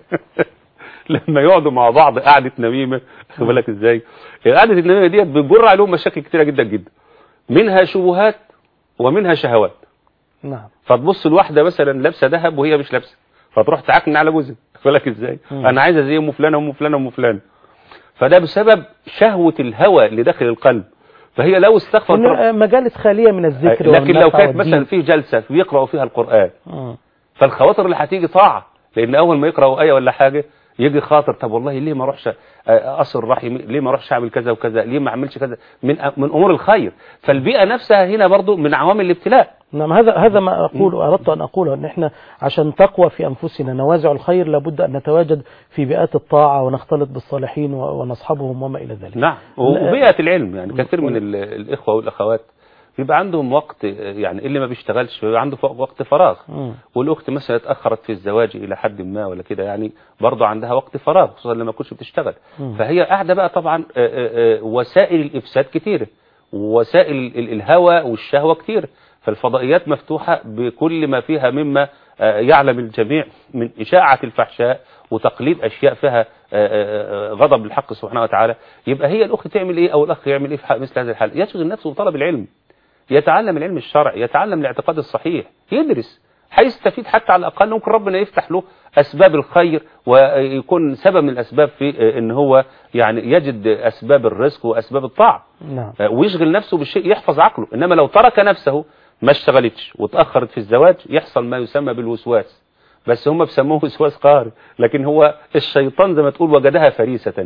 لما يقعدوا مع بعض قعده نميمه خد بالك ازاي قعده النميمه ديت بتجر عليهم مشاكل كتيره جدا جدا منها شبهات ومنها شهوات
نعم
فتبص الواحده مثلا لابسه ذهب وهي مش لابسه فتروح تعكن على جوزها خد بالك ازاي
مم.
انا عايزه زي ام فلانه وام فلانه وام فلانه فده بسبب شهوه الهوى اللي داخل القلب فهي لو استغفرت رب-
إن مجالس خالية من الذكر
لكن لو
والنفع
كانت
والدين.
مثلا في جلسه بيقراوا فيها القران
مم.
فالخواطر اللي هتيجي طاعه لان اول ما يقراوا ايه ولا حاجه يجي خاطر طب والله ليه ما اروحش اصل رحمي ليه ما اروحش اعمل كذا وكذا ليه ما اعملش كذا من من امور الخير فالبيئه نفسها هنا برضو من عوامل الابتلاء
نعم هذا هذا ما اقول اردت ان اقوله ان احنا عشان تقوى في انفسنا نوازع الخير لابد ان نتواجد في بيئات الطاعه ونختلط بالصالحين و- ونصحبهم وما الى ذلك.
نعم
لا-
وبيئه العلم يعني كثير من ال- الاخوه والاخوات بيبقى عندهم وقت آه، يعني اللي ما بيشتغلش بيبقى عنده ف- وقت فراغ
مم.
والاخت مثلا اتاخرت في الزواج الى حد ما ولا كده يعني برضه عندها وقت فراغ خصوصا لما تكونش بتشتغل
مم.
فهي قاعده بقى طبعا آه، آه، آه، وسائل الافساد كتيره ووسائل ال- الهوى والشهوه كتيره فالفضائيات مفتوحه بكل ما فيها مما آه، يعلم الجميع من اشاعه الفحشاء وتقليد اشياء فيها آه، آه، آه، غضب الحق سبحانه وتعالى يبقى هي الاخت تعمل ايه او الاخ يعمل ايه في حق مثل هذا الحال يشغل نفسه بطلب العلم يتعلم العلم الشرعي يتعلم الاعتقاد الصحيح يدرس هيستفيد حتى على الاقل ممكن ربنا يفتح له اسباب الخير ويكون سبب من الاسباب في ان هو يعني يجد اسباب الرزق واسباب الطاعه
نعم
ويشغل نفسه بالشيء يحفظ عقله انما لو ترك نفسه ما اشتغلتش وتاخرت في الزواج يحصل ما يسمى بالوسواس بس هم بيسموه وسواس قهري لكن هو الشيطان زي ما تقول وجدها فريسه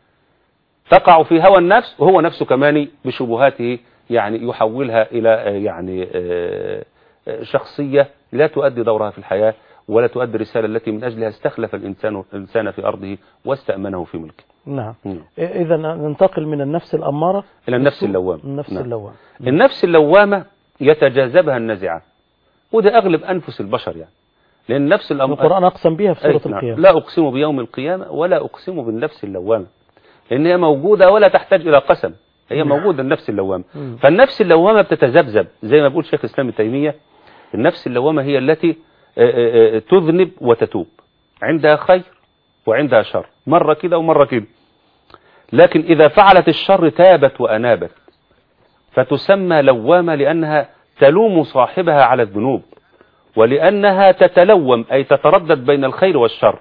تقع في هوى النفس وهو نفسه كمان بشبهاته يعني يحولها إلى آه، يعني آه، آه، شخصية لا تؤدي دورها في الحياة ولا تؤدي الرسالة التي من أجلها استخلف الإنسان الإنسان في أرضه واستأمنه في ملكه
نعم
مم.
إذا ننتقل من النفس الأمارة
إلى النفس
للسوء.
اللوامة.
النفس
نعم.
اللوامة
النفس اللوامة يتجاذبها النزعات وده أغلب أنفس البشر يعني لأن النفس الأم...
القرآن أقسم بها في
أي
سورة
نعم.
القيامة
لا أقسم بيوم القيامة ولا أقسم بالنفس اللوامة لأن هي موجودة ولا تحتاج إلى قسم هي موجودة النفس اللوامة
مم.
فالنفس اللوامة بتتذبذب زي ما بيقول شيخ الإسلام ابن تيمية النفس اللوامة هي التي آه، آه، آه، تذنب وتتوب عندها خير وعندها شر مرة كده ومرة كده لكن إذا فعلت الشر تابت وأنابت فتسمى لوامة لأنها تلوم صاحبها على الذنوب ولأنها تتلوم أي تتردد بين الخير والشر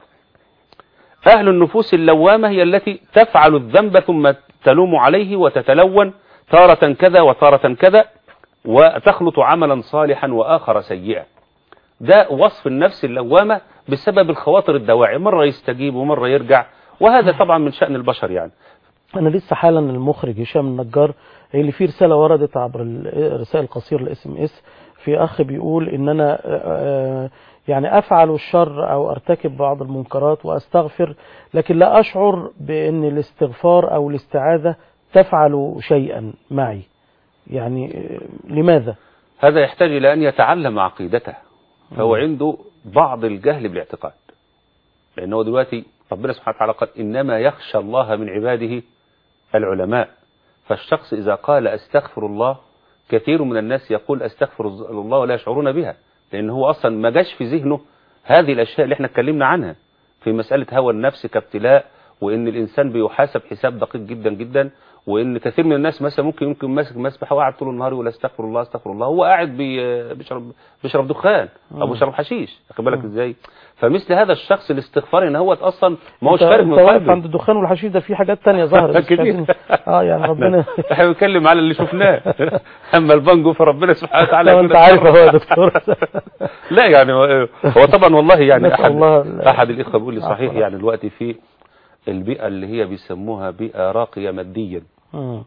أهل النفوس اللوامة هي التي تفعل الذنب ثم تلوم عليه وتتلون تارة كذا وتارة كذا وتخلط عملا صالحا وآخر سيئا ده وصف النفس اللوامة بسبب الخواطر الدواعي مرة يستجيب ومرة يرجع وهذا طبعا من شأن البشر يعني
أنا لسه حالا المخرج هشام النجار اللي فيه رسالة وردت عبر الرسائل القصيرة الاس ام اس في أخ بيقول إن أنا آه، يعني أفعل الشر أو أرتكب بعض المنكرات وأستغفر لكن لا أشعر بأن الاستغفار أو الاستعاذة تفعل شيئا معي يعني آه، لماذا؟
هذا يحتاج إلى أن يتعلم عقيدته فهو عنده بعض الجهل بالاعتقاد لأنه دلوقتي ربنا سبحانه وتعالى قال إنما يخشى الله من عباده العلماء فالشخص إذا قال أستغفر الله كثير من الناس يقول أستغفر الله ولا يشعرون بها لأن هو أصلا ما جاش في ذهنه هذه الأشياء اللي احنا اتكلمنا عنها في مسألة هوى النفس كابتلاء وإن الإنسان بيحاسب حساب دقيق جدا جدا وإن كثير من الناس مثلا ممكن يمكن ماسك مسبحة وقاعد طول النهار يقول أستغفر الله أستغفر الله هو قاعد بي- بيشرب بيشرب دخان أو
مم.
بيشرب حشيش واخد بالك إزاي فمثل هذا الشخص الاستغفار إن هو أصلا ما هوش
أنت-
خارج من
أنت واقف
قلبه
عند الدخان والحشيش ده في حاجات تانية ظهرت بس مش
كتير.
عايزين- اه يعني ربنا
احنا بنتكلم على اللي شفناه اما البانجو فربنا سبحانه وتعالى
لو
يقول
انت عارف اهو يا دكتور
لا يعني هو هو طبعا والله يعني
نسأل
احد
الله ال-
احد الاخوه بيقول لي صحيح
العفو.
يعني دلوقتي في البيئه اللي هي بيسموها بيئه راقيه ماديا
مم.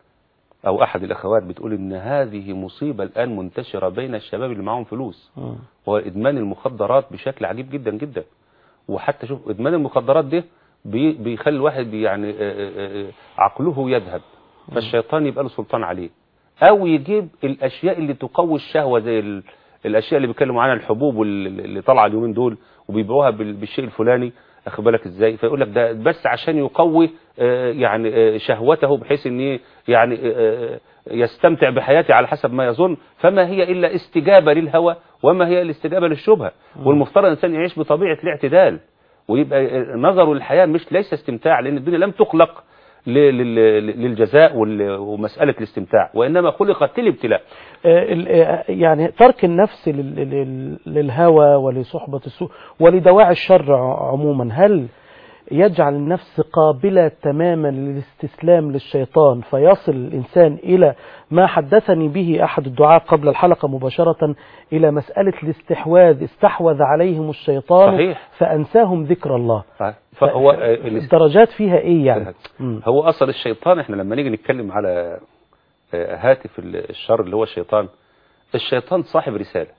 او احد الاخوات بتقول ان هذه مصيبه الان منتشره بين الشباب اللي معاهم فلوس
مم.
وهو ادمان المخدرات بشكل عجيب جدا جدا وحتى شوف ادمان المخدرات ده بي- بيخلي الواحد يعني آه، آه، آه، عقله يذهب فالشيطان يبقى له سلطان عليه او يجيب الاشياء اللي تقوي الشهوه زي ال- الاشياء اللي بيتكلموا عنها الحبوب وال- اللي طالعه اليومين دول وبيبيعوها بال- بالشيء الفلاني اخد بالك ازاي فيقول لك ده بس عشان يقوي آه، يعني آه، شهوته بحيث ان إيه يعني آه، يستمتع بحياته على حسب ما يظن فما هي الا استجابه للهوى وما هي الاستجابه للشبهه والمفترض الانسان يعيش بطبيعه الاعتدال ويبقى نظره للحياة مش ليس استمتاع لأن الدنيا لم تخلق ل- لل- للجزاء وال- ومسألة الاستمتاع وإنما خلقت للابتلاء
آه، ال- آه، يعني ترك النفس لل- لل- للهوى ولصحبة السوء ولدواعي الشر ع- عموما هل يجعل النفس قابلة تماما للاستسلام للشيطان فيصل الإنسان إلى ما حدثني به أحد الدعاء قبل الحلقة مباشرة إلى مسألة الاستحواذ استحوذ عليهم الشيطان
صحيح.
فأنساهم ذكر الله
فهو
ف-
آه، الاست-
الدرجات فيها إيه يعني مم.
هو أصل الشيطان احنا لما نيجي نتكلم على آه، هاتف ال- الشر اللي هو الشيطان الشيطان صاحب رسالة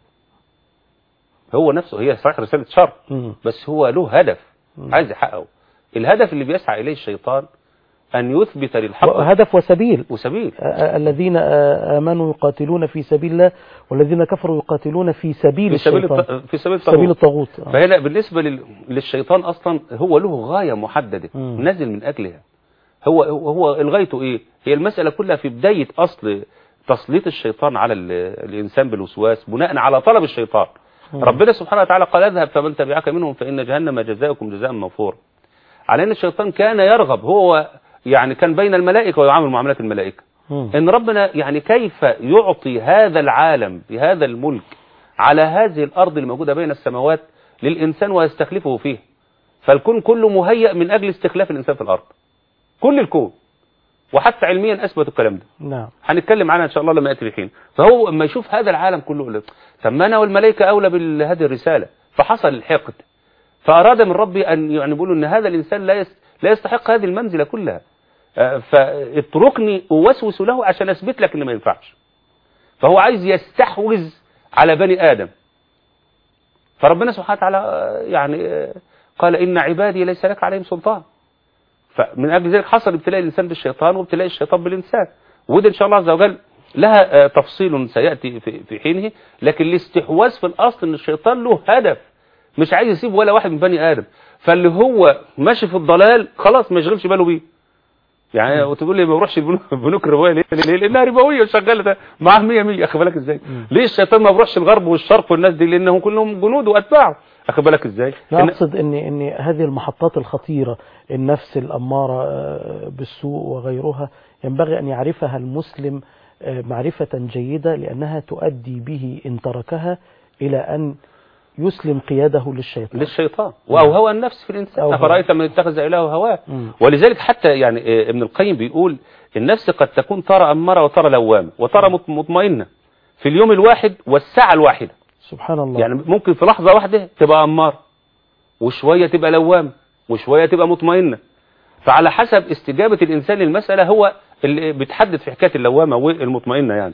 هو نفسه هي صاحب رسالة شر
مم.
بس هو له هدف عايز يحققه الهدف اللي بيسعى إليه الشيطان أن يثبت للحق
هدف وسبيل
وسبيل
آ- آ- الذين آ- آمنوا يقاتلون في سبيل الله والذين كفروا يقاتلون في سبيل
في سبيل
الشيطان
الط- في سبيل
سبيل
الطاغوت
الطاغوت آه.
فهنا بالنسبة لل... للشيطان أصلا هو له غاية محددة
مم.
نازل من أجلها هو هو هو غايته إيه هي المسألة كلها في بداية أصل تسليط الشيطان على ال... الإنسان بالوسواس بناء على طلب الشيطان
مم.
ربنا سبحانه وتعالى قال اذهب فمن تبعك منهم فإن جهنم جزاؤكم جزاء موفورا على أن الشيطان كان يرغب هو يعني كان بين الملائكة ويعامل معاملة الملائكة
مم.
ان ربنا يعني كيف يعطي هذا العالم بهذا الملك على هذه الارض الموجوده بين السماوات للانسان ويستخلفه فيه فالكون كله مهيأ من اجل استخلاف الانسان في الارض كل الكون وحتى علميا اثبتوا الكلام ده
نعم
هنتكلم عنها ان شاء الله لما ياتي الحين فهو اما يشوف هذا العالم كله يقول لك، طب ما انا والملائكه اولى بهذه الرساله فحصل الحقد فاراد من ربي ان يعني بيقولوا ان هذا الانسان لا يس- لا يستحق هذه المنزله كلها آه، فاتركني اوسوس له عشان اثبت لك ان ما ينفعش فهو عايز يستحوذ على بني ادم فربنا سبحانه وتعالى آه، يعني آه، قال ان عبادي ليس لك عليهم سلطان فمن اجل ذلك حصل ابتلاء الانسان بالشيطان وابتلاء الشيطان بالانسان وده ان شاء الله عز وجل لها آه، تفصيل سياتي في في حينه لكن الاستحواذ في الاصل ان الشيطان له هدف مش عايز يسيب ولا واحد من بني ادم فاللي هو ماشي في الضلال خلاص ما يشغلش باله بيه يعني وتقول لي ما بروحش البنوك البنوك الربويه ليه؟ ليه؟ لانها ربويه وشغاله ده معاه 100 100 اخد بالك ازاي؟ ليه الشيطان ما بروحش الغرب والشرق والناس دي لانهم كلهم جنود واتباعه اخد بالك ازاي؟
لا
إن-
أقصد أن أن هذه المحطات الخطيرة النفس الأمارة آه، بالسوء وغيرها ينبغي أن يعرفها المسلم آه، معرفة جيدة لأنها تؤدي به إن تركها إلى أن يسلم قياده للشيطان
للشيطان واوهوى النفس في الانسان
أوهوى.
افرايت من اتخذ الهه هواه
مم.
ولذلك حتى يعني آه، ابن القيم بيقول النفس قد تكون ترى اماره وترى لوامه وترى مط- مطمئنه في اليوم الواحد والساعه الواحده
سبحان الله
يعني ممكن في لحظه واحده تبقى اماره وشويه تبقى لوامه وشويه تبقى مطمئنه فعلى حسب استجابه الانسان للمساله هو اللي بتحدد في حكايه اللوامه والمطمئنه يعني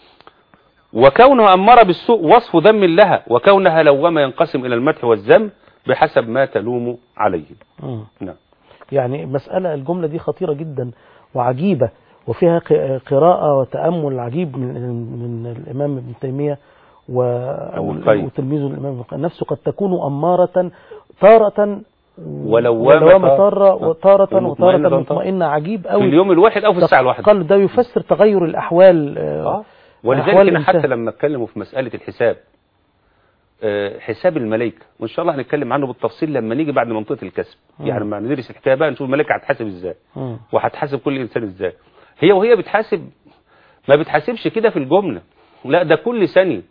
وكونها أمارة بالسوء وصف ذم لها وكونها لوامة ينقسم إلى المدح والذم بحسب ما تلوم عليه
مم.
نعم
يعني مسألة الجملة دي خطيرة جدا وعجيبة وفيها ق- قراءة وتأمل عجيب من من الإمام ابن تيمية و
أبو القيم.
وتلميذه الإمام ابن القيم نفسه قد تكون أمارة تارة
ولوامة
ولوامة
تارة.
تارة وتارة
ومطمئنة
وتارة
تارة.
مطمئنة عجيب
في
أوي
اليوم الواحد أو في الساعة الواحدة
قال ده يفسر تغير الأحوال آه،
آه. ولذلك
أحوال
هنا حتى
الإنسان.
لما اتكلموا في مسألة الحساب آه، حساب الملائكة وإن شاء الله هنتكلم عنه بالتفصيل لما نيجي بعد منطقة الكسب
مم.
يعني لما ندرس الحكاية بقى نشوف الملائكة هتحاسب إزاي
مم.
وهتحاسب كل إنسان إزاي هي وهي بتحاسب ما بتحاسبش كده في الجملة لا ده كل ثانية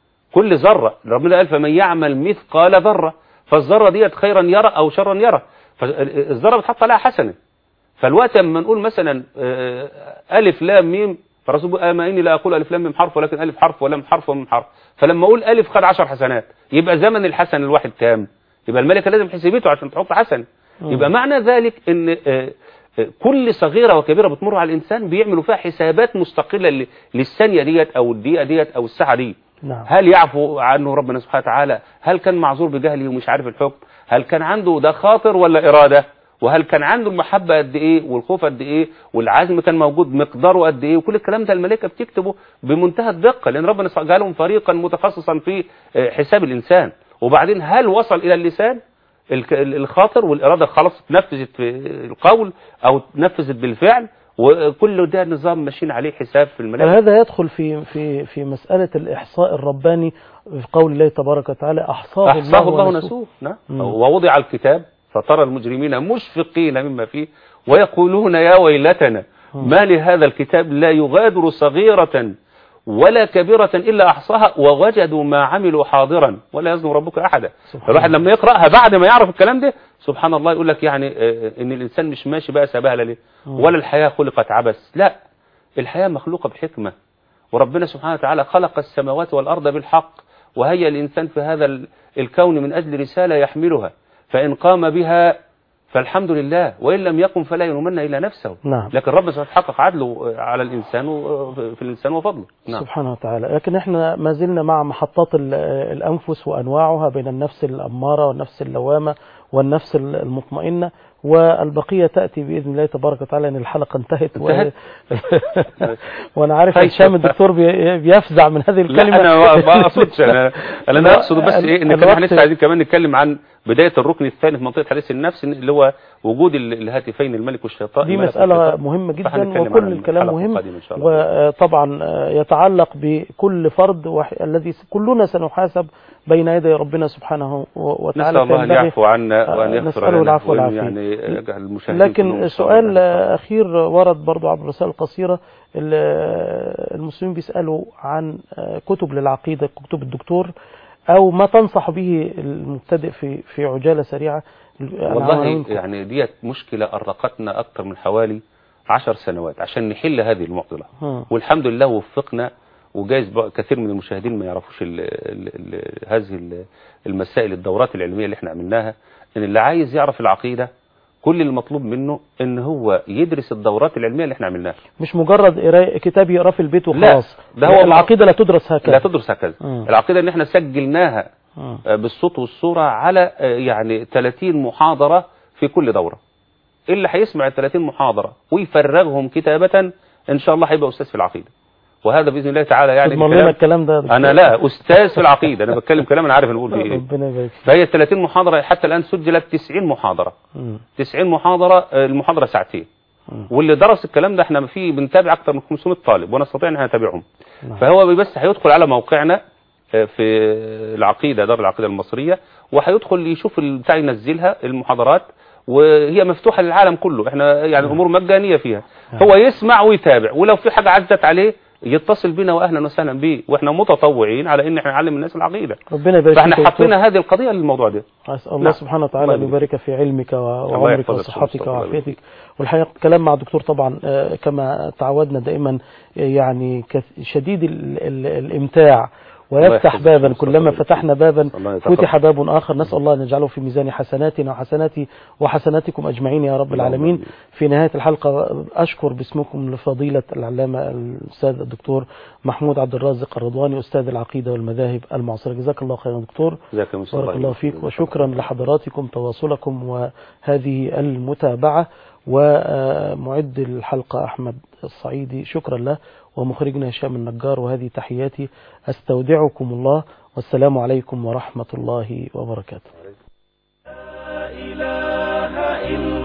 كل ذرة ربنا قال فمن يعمل مثقال ذرة فالذرة ديت خيرا يرى أو شرا يرى فالذرة بتحط عليها حسنة فالوقت لما نقول مثلا آه، ألف لام ميم فالرسول بيقول أما إني لا أقول ألف لام ميم حرف ولكن ألف حرف ولام حرف وميم حرف فلما أقول ألف خد عشر حسنات يبقى زمن الحسن الواحد كام يبقى الملكة لازم حسبته عشان تحط حسن يبقى معنى ذلك ان آه، آه، كل صغيرة وكبيرة بتمر على الإنسان بيعملوا فيها حسابات مستقلة ل- للثانية ديت أو الدقيقة ديت أو الساعة دي
نعم
هل يعفو عنه ربنا سبحانه وتعالى هل كان معذور بجهله ومش عارف الحكم هل كان عنده ده خاطر ولا إرادة وهل كان عنده المحبة قد إيه والخوف قد إيه والعزم كان موجود مقداره قد إيه وكل الكلام ده الملائكة بتكتبه بمنتهى الدقة لأن ربنا جعلهم فريقا متخصصا في آه، حساب الإنسان وبعدين هل وصل إلى اللسان الك- الخاطر والإرادة خلاص اتنفذت في القول أو اتنفذت بالفعل وكل ده نظام ماشيين عليه حساب في الملائكة
وهذا يدخل في في في مسألة الإحصاء الرباني في قول الله تبارك وتعالى أحصاه,
أحصاه الله
ونسوه.
ونسوه نعم
مم.
ووضع الكتاب فترى المجرمين مشفقين مما فيه ويقولون يا ويلتنا ما لهذا الكتاب لا يغادر صغيرة ولا كبيرة إلا أحصاها ووجدوا ما عملوا حاضرا ولا يظلم ربك أحدا
سبحان
الواحد لما يقرأها بعد ما يعرف الكلام ده سبحان الله يقول لك يعني آه، إن الإنسان مش ماشي بقى سبهلة ليه
مم.
ولا الحياة خلقت عبث لا الحياة مخلوقة بحكمة وربنا سبحانه وتعالى خلق السماوات والأرض بالحق وهيا الإنسان في هذا ال- الكون من أجل رسالة يحملها فإن قام بها فالحمد لله وإن لم يقم فلا يلومن إلا نفسه
نعم
لكن رب سبحانه حقق عدله على الإنسان و- في الإنسان وفضله نعم
سبحانه وتعالى لكن احنا ما زلنا مع محطات ال- الأنفس وأنواعها بين النفس الأمارة والنفس اللوامة والنفس المطمئنة والبقية تأتي بإذن الله تبارك وتعالى أن الحلقة انتهت,
انتهت؟
و... وأنا عارف
طيب.
هشام الدكتور بي- بيفزع من هذه الكلمة
لا انا ما ما اقصدش انا انا
لا،
اقصد بس ايه ان كمان
الوقت-
احنا لسه عايزين كمان نتكلم عن بدايه الركن الثاني في منطقه حديث النفس اللي هو وجود ال- الهاتفين الملك والشيطان
دي
الملك
مسألة
والشيطان.
مهمة
فهنتكلم
جدا وكل
عنها
الكلام
الحلقة
مهم
القادمة إن شاء الله.
وطبعا يتعلق بكل فرد وح- الذي س- كلنا سنحاسب بين يدي ربنا سبحانه و- وتعالى
نسال الله ان
فينبغي-
يعفو عنا وان
آه،
يغفر
نسأله
لنا
العفو
وإن
والعافية.
يعني يجعل المشاهدين كلهم
لكن
إن شاء
سؤال
الله.
آه، أخير ورد برضو عبر الرسائل القصيرة ال- آه، المسلمين بيسألوا عن آه، كتب للعقيدة كتب الدكتور أو ما تنصح به المبتدئ في في عجالة سريعة أنا
والله
عناوين-
يعني ديت مشكله ارقتنا اكثر من حوالي عشر سنوات عشان نحل هذه المعضله
ها.
والحمد لله وفقنا وجايز بقى كثير من المشاهدين ما يعرفوش ال ال ال هذه ال- المسائل الدورات العلميه اللي احنا عملناها ان اللي عايز يعرف العقيده كل المطلوب منه ان هو يدرس الدورات العلميه اللي احنا عملناها
مش مجرد قراءة كتاب يقراه في البيت
لا،
وخلاص
ده هو
العقيدة لا تدرس هكذا
لا تدرس هكذا
مم.
العقيده ان احنا سجلناها
مم.
آه، بالصوت والصوره على آه، يعني 30 محاضره في كل دوره اللي هيسمع ال 30 محاضره ويفرغهم كتابه ان شاء الله هيبقى استاذ في العقيده وهذا باذن الله تعالى يعني
تضمن لنا
الكلام
الكلام ده يا دكتور؟
انا لا استاذ في العقيده انا بتكلم كلام انا عارف انا بقول فيه ايه
ربنا يبارك فيك
فهي ال 30 محاضره حتى الان سجلت 90 محاضره
مم.
90 محاضره آه، المحاضره ساعتين
مم.
واللي درس الكلام ده احنا في بنتابع اكثر من 500 طالب ونستطيع ان احنا نتابعهم
نعم.
فهو بس هيدخل على موقعنا آه، في العقيده دار العقيده المصريه وهيدخل يشوف البتاع ينزلها المحاضرات وهي مفتوحه للعالم كله احنا يعني الامور مجانيه فيها هو يسمع ويتابع ولو في حاجه عزت عليه يتصل بنا واهلا وسهلا به واحنا متطوعين على ان احنا نعلم الناس العقيده
ربنا يبارك
فاحنا
فيك يا دكتور.
حطينا هذه القضيه للموضوع ده
أسأل الله
نعم.
سبحانه وتعالى
الله
أن
يبارك.
يبارك في علمك و- وعمرك
يحفظك
وصحتك
الله يبارك
وعافيتك والحقيقة الكلام مع الدكتور طبعا آه، كما تعودنا دائما آه، يعني كث- شديد ال- ال- الإمتاع ويفتح
يحفظك
بابا
الله
كلما
يبارك فيك.
فتحنا بابا
الله يتقبل.
فتح باب آخر نسأل الله أن يجعله في ميزان حسناتنا وحسناتي وحسناتكم أجمعين يا رب
اللهم
العالمين
آمين.
في نهاية الحلقة أشكر باسمكم لفضيلة العلامة الأستاذ الدكتور محمود عبد الرازق الرضواني أستاذ العقيدة والمذاهب المعاصرة جزاك الله خيرا دكتور
جزاك الله خير.
بارك الله فيك وشكرا لحضراتكم تواصلكم وهذه المتابعة ومعد الحلقة أحمد الصعيدي شكرا له ومخرجنا هشام النجار وهذه تحياتي أستودعكم الله والسلام عليكم ورحمة الله وبركاته